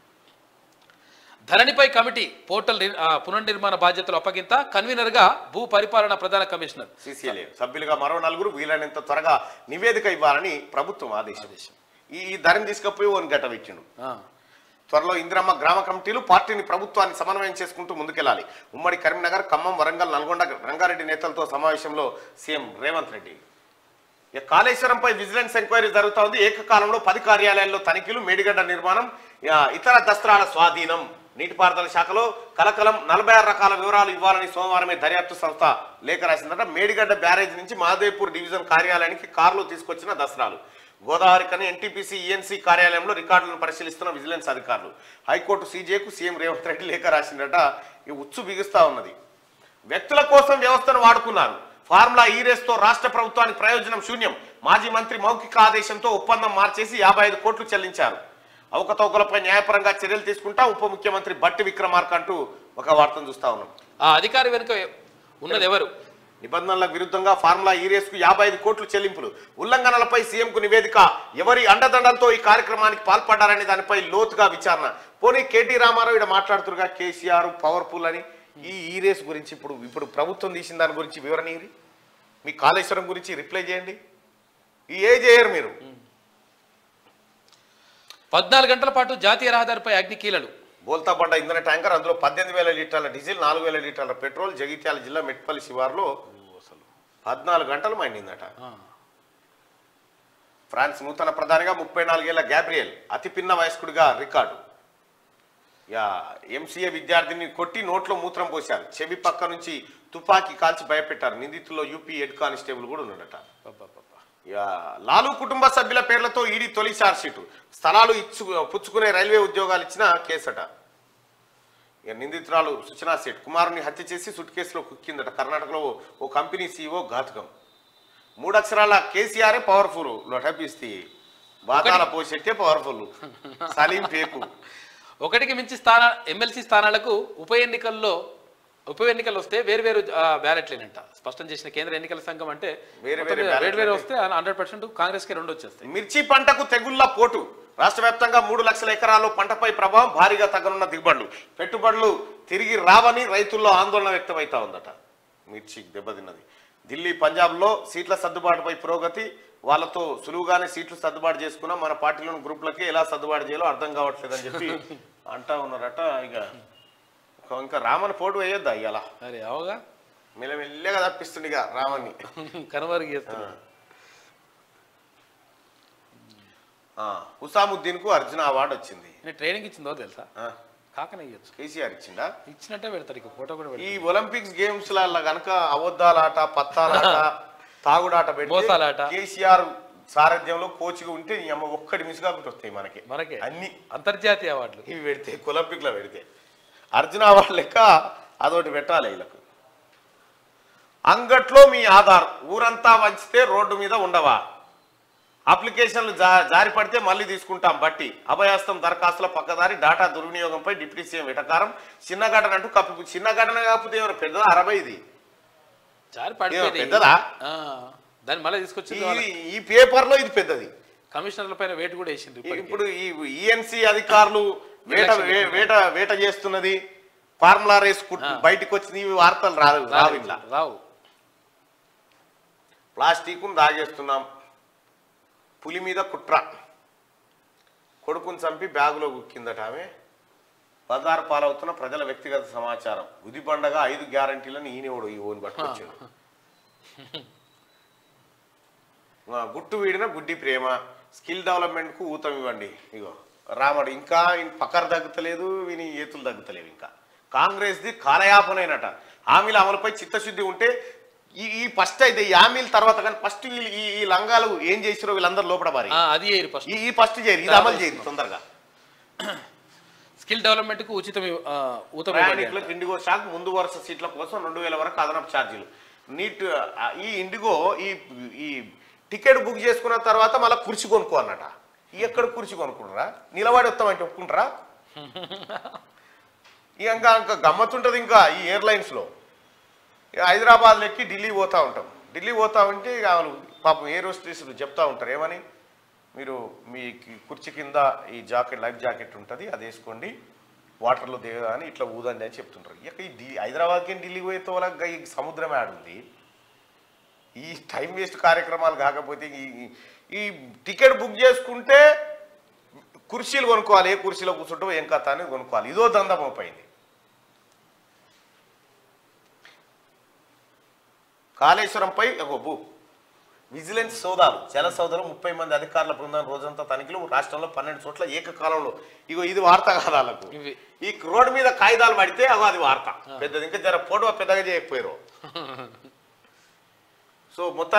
Speaker 2: ధరణిపై కమిటీ పోర్టల్ నిర్- ఆ, పునర్నిర్మాణ బాధ్యతలు అప్పగింత కన్వీనర్ గా భూ పరిపాలన ప్రధాన కమిషనర్
Speaker 1: సిసిఎల్ఏ సభ్యులుగా మరో నలుగురు వీలైనంత త్వరగా నివేదిక ఇవ్వాలని ప్రభుత్వం ఆదేశం ఈ ఈ ధరని తీసుకుపోయి ఓన్ గట్ట పెట్టిండు
Speaker 2: ఆ,
Speaker 1: త్వరలో ఇందిరమ్మ గ్రామ కమిటీలు పార్టీని ప్రభుత్వాన్ని సమన్వయం చేసుకుంటూ ముందుకెళ్లాలి ఉమ్మడి కరీంనగర్ ఖమ్మం వరంగల్ నల్గొండ రంగారెడ్డి నేతలతో సమావేశంలో సీఎం రేవంత్ రెడ్డి ఇక కాళేశ్వరంపై విజిలెన్స్ ఎంక్వైరీ జరుగుతా ఉంది ఏకకాలంలో పది కార్యాలయాల్లో తనిఖీలు మేడిగడ్డ నిర్మాణం ఇక ఇతర దస్త్రాల స్వాధీనం నీటిపారుదల శాఖలో కలకలం నలభై ఆరు రకాల వివరాలు ఇవ్వాలని సోమవారమే దర్యాప్తు సంస్థ లేఖ రాసిందట మేడిగడ్డ బ్యారేజ్ నుంచి మహాదేవ్పూర్ డివిజన్ కార్యాలయానికి కారులో తీసుకొచ్చిన దస్త్రాలు గోదావరి కని ఎన్టీపీసీ ఈఎన్సీ కార్యాలయంలో రికార్డులను పరిశీలిస్తున్న విజిలెన్స్ అధికారులు హైకోర్టు సీజేకు సీఎం రేవంత్ రెడ్డి లేఖ రాసిందట ఈ ఉచ్చు బిగుస్తా ఉన్నది వ్యక్తుల కోసం వ్యవస్థను వాడుకున్నారు ఫార్ములా ఈ రేస్తో రాష్ట్ర ప్రభుత్వానికి ప్రయోజనం శూన్యం మాజీ మంత్రి మౌఖిక ఆదేశంతో ఒప్పందం మార్చేసి యాభై ఐదు కోట్లు చెల్లించారు అవకతవకలపై న్యాయపరంగా చర్యలు తీసుకుంటా ఉప ముఖ్యమంత్రి బట్టి విక్రమార్క అంటూ ఒక వార్తను చూస్తా ఉన్నాం
Speaker 2: ఆ అధికారి వెనుక ఉన్నది ఎవరు
Speaker 1: నిబంధనలకు విరుద్ధంగా ఫార్ములా ఈ రేసుకు యాభై ఐదు కోట్లు చెల్లింపులు ఉల్లంఘనలపై సీఎంకు నివేదిక ఎవరి అండదండలతో ఈ కార్యక్రమానికి పాల్పడ్డారనే దానిపై లోతుగా విచారణ పోనీ కేటీ రామారావు ఇక్కడ మాట్లాడుతురుగా కేసీఆర్ పవర్ఫుల్ అని ఈ ఈ రేస్ గురించి ఇప్పుడు ఇప్పుడు ప్రభుత్వం తీసిన దాని గురించి వివరణ ఇవ్వరి. మీ కాళేశ్వరం గురించి రిప్లై చేయండి ఈ ఏ చేయరు మీరు
Speaker 2: పద్నాలుగు గంటల పాటు జాతీయ రహదారిపై అగ్నికీలలు
Speaker 1: బోల్తా పడ్డ ఇంధన ట్యాంకర్ అందులో పద్దెనిమిది వేల లీటర్ల డీజిల్ నాలుగు వేల లీటర్ల పెట్రోల్ జగిత్యాల జిల్లా మెట్పల్లి శివార్లో అసలు పద్నాలుగు గంటలు మండిందట
Speaker 2: ఆ,
Speaker 1: ఫ్రాన్స్ నూతన ప్రధానిగా ముప్పై నాలుగేళ్ల గ్యాబ్రియల్ అతి పిన్న వయస్కుడిగా రికార్డు యా ఎంసీఏ విద్యార్థిని కొట్టి నోట్లో మూత్రం పోశారు చెవి పక్క నుంచి తుపాకీ కాల్చి భయపెట్టారు నిందితుల్లో యూపీ హెడ్ కానిస్టేబుల్ కూడా ఉన్నాడట
Speaker 2: అబ్బబ్బబ్బ.
Speaker 1: యా లాలు కుటుంబ సభ్యుల పేర్లతో ఈడీ తొలి షీటు స్థలాలు ఇచ్చు పుచ్చుకునే రైల్వే ఉద్యోగాలు ఇచ్చిన కేసట ఇక నిందితురాలు సుచనా సేట్ కుమారుని హత్య చేసి సుట్ కేసులో కుక్కిందట కర్ణాటకలో ఓ కంపెనీ సీఈఓ ఘాతుకం మూడు అక్షరాల కేసీఆర్ పవర్ఫుల్ లొటపిస్తే బాతాల పోషెట్టే పవర్ఫుల్ సలీం పేకు
Speaker 2: ఒకటికి మించి స్థాన ఎమ్మెల్సీ స్థానాలకు ఉప ఎన్నికల్లో ఉప ఎన్నికలు వస్తే వేరు వేరు బ్యాలెట్లేనంట స్పష్టం చేసిన కేంద్ర ఎన్నికల సంఘం అంటే
Speaker 1: వేరే
Speaker 2: మొత్తం
Speaker 1: వేరే
Speaker 2: మీద వేరు వేరు
Speaker 1: బ్యాలెట్లు
Speaker 2: వస్తే హండ్రెడ్ పర్సెంట్ కాంగ్రెస్ కి రెండు వచ్చేస్తాయి
Speaker 1: మిర్చి పంటకు తెగుళ్ల పోటు రాష్ట్ర వ్యాప్తంగా మూడు లక్షల ఎకరాలు పంటపై ప్రభావం భారీగా తగ్గనున్న దిగుబడులు పెట్టుబడులు తిరిగి రావని రైతుల్లో ఆందోళన వ్యక్తమవుతా ఉందట మిర్చి దెబ్బతిన్నది ఢిల్లీ పంజాబ్లో సీట్ల సర్దుబాటుపై పురోగతి వాళ్ళతో సులువుగానే సీట్లు సర్దుబాటు చేసుకున్నాం మన పార్టీలోని గ్రూపులకి ఎలా సర్దుబాటు చేయాలో అర్థం కావట్లేదని చెప్పి అంటా ఉన్నారట ఇక ఇంకా రామని పోటు వేయొద్దా ఇవాళ
Speaker 2: అరే అవగా
Speaker 1: మెల్లమెల్లగా తప్పిస్తుంది ఇక రామని
Speaker 2: కనుమరుగు చేస్తున్నారు
Speaker 1: ఆ, హుసాముద్దీన్ కు అర్జున అవార్డు వచ్చింది
Speaker 2: నేను ట్రైనింగ్ ఇచ్చిందో తెలుసా
Speaker 1: ఆ,
Speaker 2: కాకనే ఇవ్వచ్చు
Speaker 1: కేసీఆర్ ఇచ్చిందా
Speaker 2: ఇచ్చినట్టే పెడతారు ఇక ఫోటో కూడా
Speaker 1: ఈ
Speaker 2: పెడతారు
Speaker 1: ఒలింపిక్స్ గేమ్స్ లలో గనక అబద్ధాలాట పత్తాలాట తాగుడాట
Speaker 2: మోసాలాట.
Speaker 1: పెట్టి కేసీఆర్ సారథ్యంలో కోచ్గా ఉంటే ఈ అమ్మ ఒక్కటి మిస్ కాకుండా వస్తాయి మనకి
Speaker 2: మనకే
Speaker 1: అన్ని
Speaker 2: అంతర్జాతీయ అవార్డులు
Speaker 1: ఇవి పెడితే ఒలింపిక్ లో పెడితే అర్జున అవార్డు లెక్క అదొకటి పెట్టాలి వీళ్ళకు అంగట్లో మీ ఆధార్ ఊరంతా వంచితే రోడ్డు మీద ఉండవా అప్లికేషన్లు జా జారి పడితే మళ్ళీ తీసుకుంటాం బట్టి అభయాస్తం దరఖాస్తుల పక్కదారి డాటా దుర్వినియోగంపై డిప్యూటీ సీఎం వెటకారం చిన్న ఘటన అంటూ కప్పి చిన్న ఘటన కాకపోతే ఏమైనా పెద్దదా అరవై ఇది
Speaker 2: చారి
Speaker 1: ఏమో
Speaker 2: పడిపోయింది
Speaker 1: పెద్దదా?
Speaker 2: దాన్ని మళ్ళీ తీసుకొచ్చి
Speaker 1: ఈ- ఈ పేపర్ లో ఇది పెద్దది
Speaker 2: కమిషనర్ల పైన వేటు కూడా వేసింది ఇప్పటికే.
Speaker 1: ఇప్పుడు ఈ ఈఎన్సి అధికారులు వేట వే- వేట వేట చేస్తున్నది ఫార్ములా రేస్ కుట్-
Speaker 2: ఆ.
Speaker 1: బయటకు వచ్చింది ఇవి వార్తలు రావు రావు ఇట్లా
Speaker 2: రావు
Speaker 1: ప్లాస్టిక్ దాగేస్తున్నాం పులి మీద కుట్ర కొడుకుని చంపి బ్యాగులో గుక్కిందట ఆమె బజారు పాలవుతున్న ప్రజల వ్యక్తిగత సమాచారం గుదిబండగా ఐదు గ్యారంటీలను ఈయనోడు ఈ ఓని పట్టుకొచ్చాడు ఆ, గుట్టు వీడిన గుడ్డి ప్రేమ స్కిల్ డెవలప్మెంట్ కు ఊతం ఇవ్వండి ఇగో రామడు ఇంకా ఈయన పక్కన తగ్గుతలేదు వీని ఏతులు తగ్గుతలేవు ఇంకా కాంగ్రెస్ ది కాలయాపనైనట హామీల అమలుపై చిత్తశుద్ధి ఉంటే ఈ ఈ ఫస్ట్ అయితే ఈ హామీల తర్వాత కానీ ఫస్ట్ వీళ్ళు ఈ ఈ లంగాలు ఏం చేసిరో వీళ్ళందరూ లోపల బారి
Speaker 2: ఆ, అది చేయరు ఫస్ట్
Speaker 1: ఈ ఈ ఫస్ట్ చేయరు ఇది అమలు చేయరు తొందరగా
Speaker 2: స్కిల్ డెవలప్మెంట్ కు ఉచితం ఇవ్వ- ఆ, ఊతం ఇవ్వండి
Speaker 1: ప్రయాణికులకు ఇండిగో షాక్ ముందు వరుస సీట్ల కోసం రెండు వేల వరకు అదనపు ఛార్జీలు నీట్ ఆ, ఈ ఇండిగో ఈ ఈ టికెట్ బుక్ చేసుకున్న తర్వాత మళ్ళీ కుర్చీ కొనుక్కో అన్నట ఈ ఎక్కడ కుర్చీ కొనుక్కుంటారా నిలబడి వస్తామంటే ఒప్పుకుంటారా ఈ ఇంకా ఇంకా గమ్మత్తుంటది ఇంకా ఈ ఎయిర్లైన్స్లో హైదరాబాద్ ఎక్కి ఢిల్లీ పోతా ఉంటాం ఢిల్లీ పోతా ఉంటే ఇక వాళ్ళు పాపం ఎయిర్ హోస్టెస్లు చెప్తా ఉంటారు ఏమని మీరు మీ కి- కుర్చీ కింద ఈ జాకెట్ లైఫ్ జాకెట్ ఉంటుంది అది వేసుకోండి వాటర్లో దిగదా అని ఇట్లా ఊదండి అని చెప్తుంటారు ఇక ఈ ఢిల్లీ హైదరాబాద్కి ఢిల్లీ పోయే తోలగా ఈ సముద్రమే ఆడుంది ఈ టైం వేస్ట్ కార్యక్రమాలు కాకపోతే ఈ ఈ- ఈ టికెట్ బుక్ చేసుకుంటే కుర్చీలు కొనుక్కోవాలి ఏ కుర్చీలో కూర్చుంటో ఏం కథ అనేది కొనుక్కోవాలి ఇదో దందమోపోయింది కాళేశ్వరంపై ఒక భూ విజిలెన్స్ సోదాలు జల సోదాలు ముప్పై మంది అధికారుల బృందం రోజంతా తనిఖీలు రాష్ట్రంలో పన్నెండు చోట్ల ఏకకాలంలో ఇగో ఇది వార్త కాదు వాళ్ళకు
Speaker 2: ఇవి.
Speaker 1: ఈ రోడ్డు మీద కాగితాలు పడితే అగో అది వార్త పెద్దది ఇంకా జర ఫోటో పెద్దగా చేయకపోయారు సో మొత్తం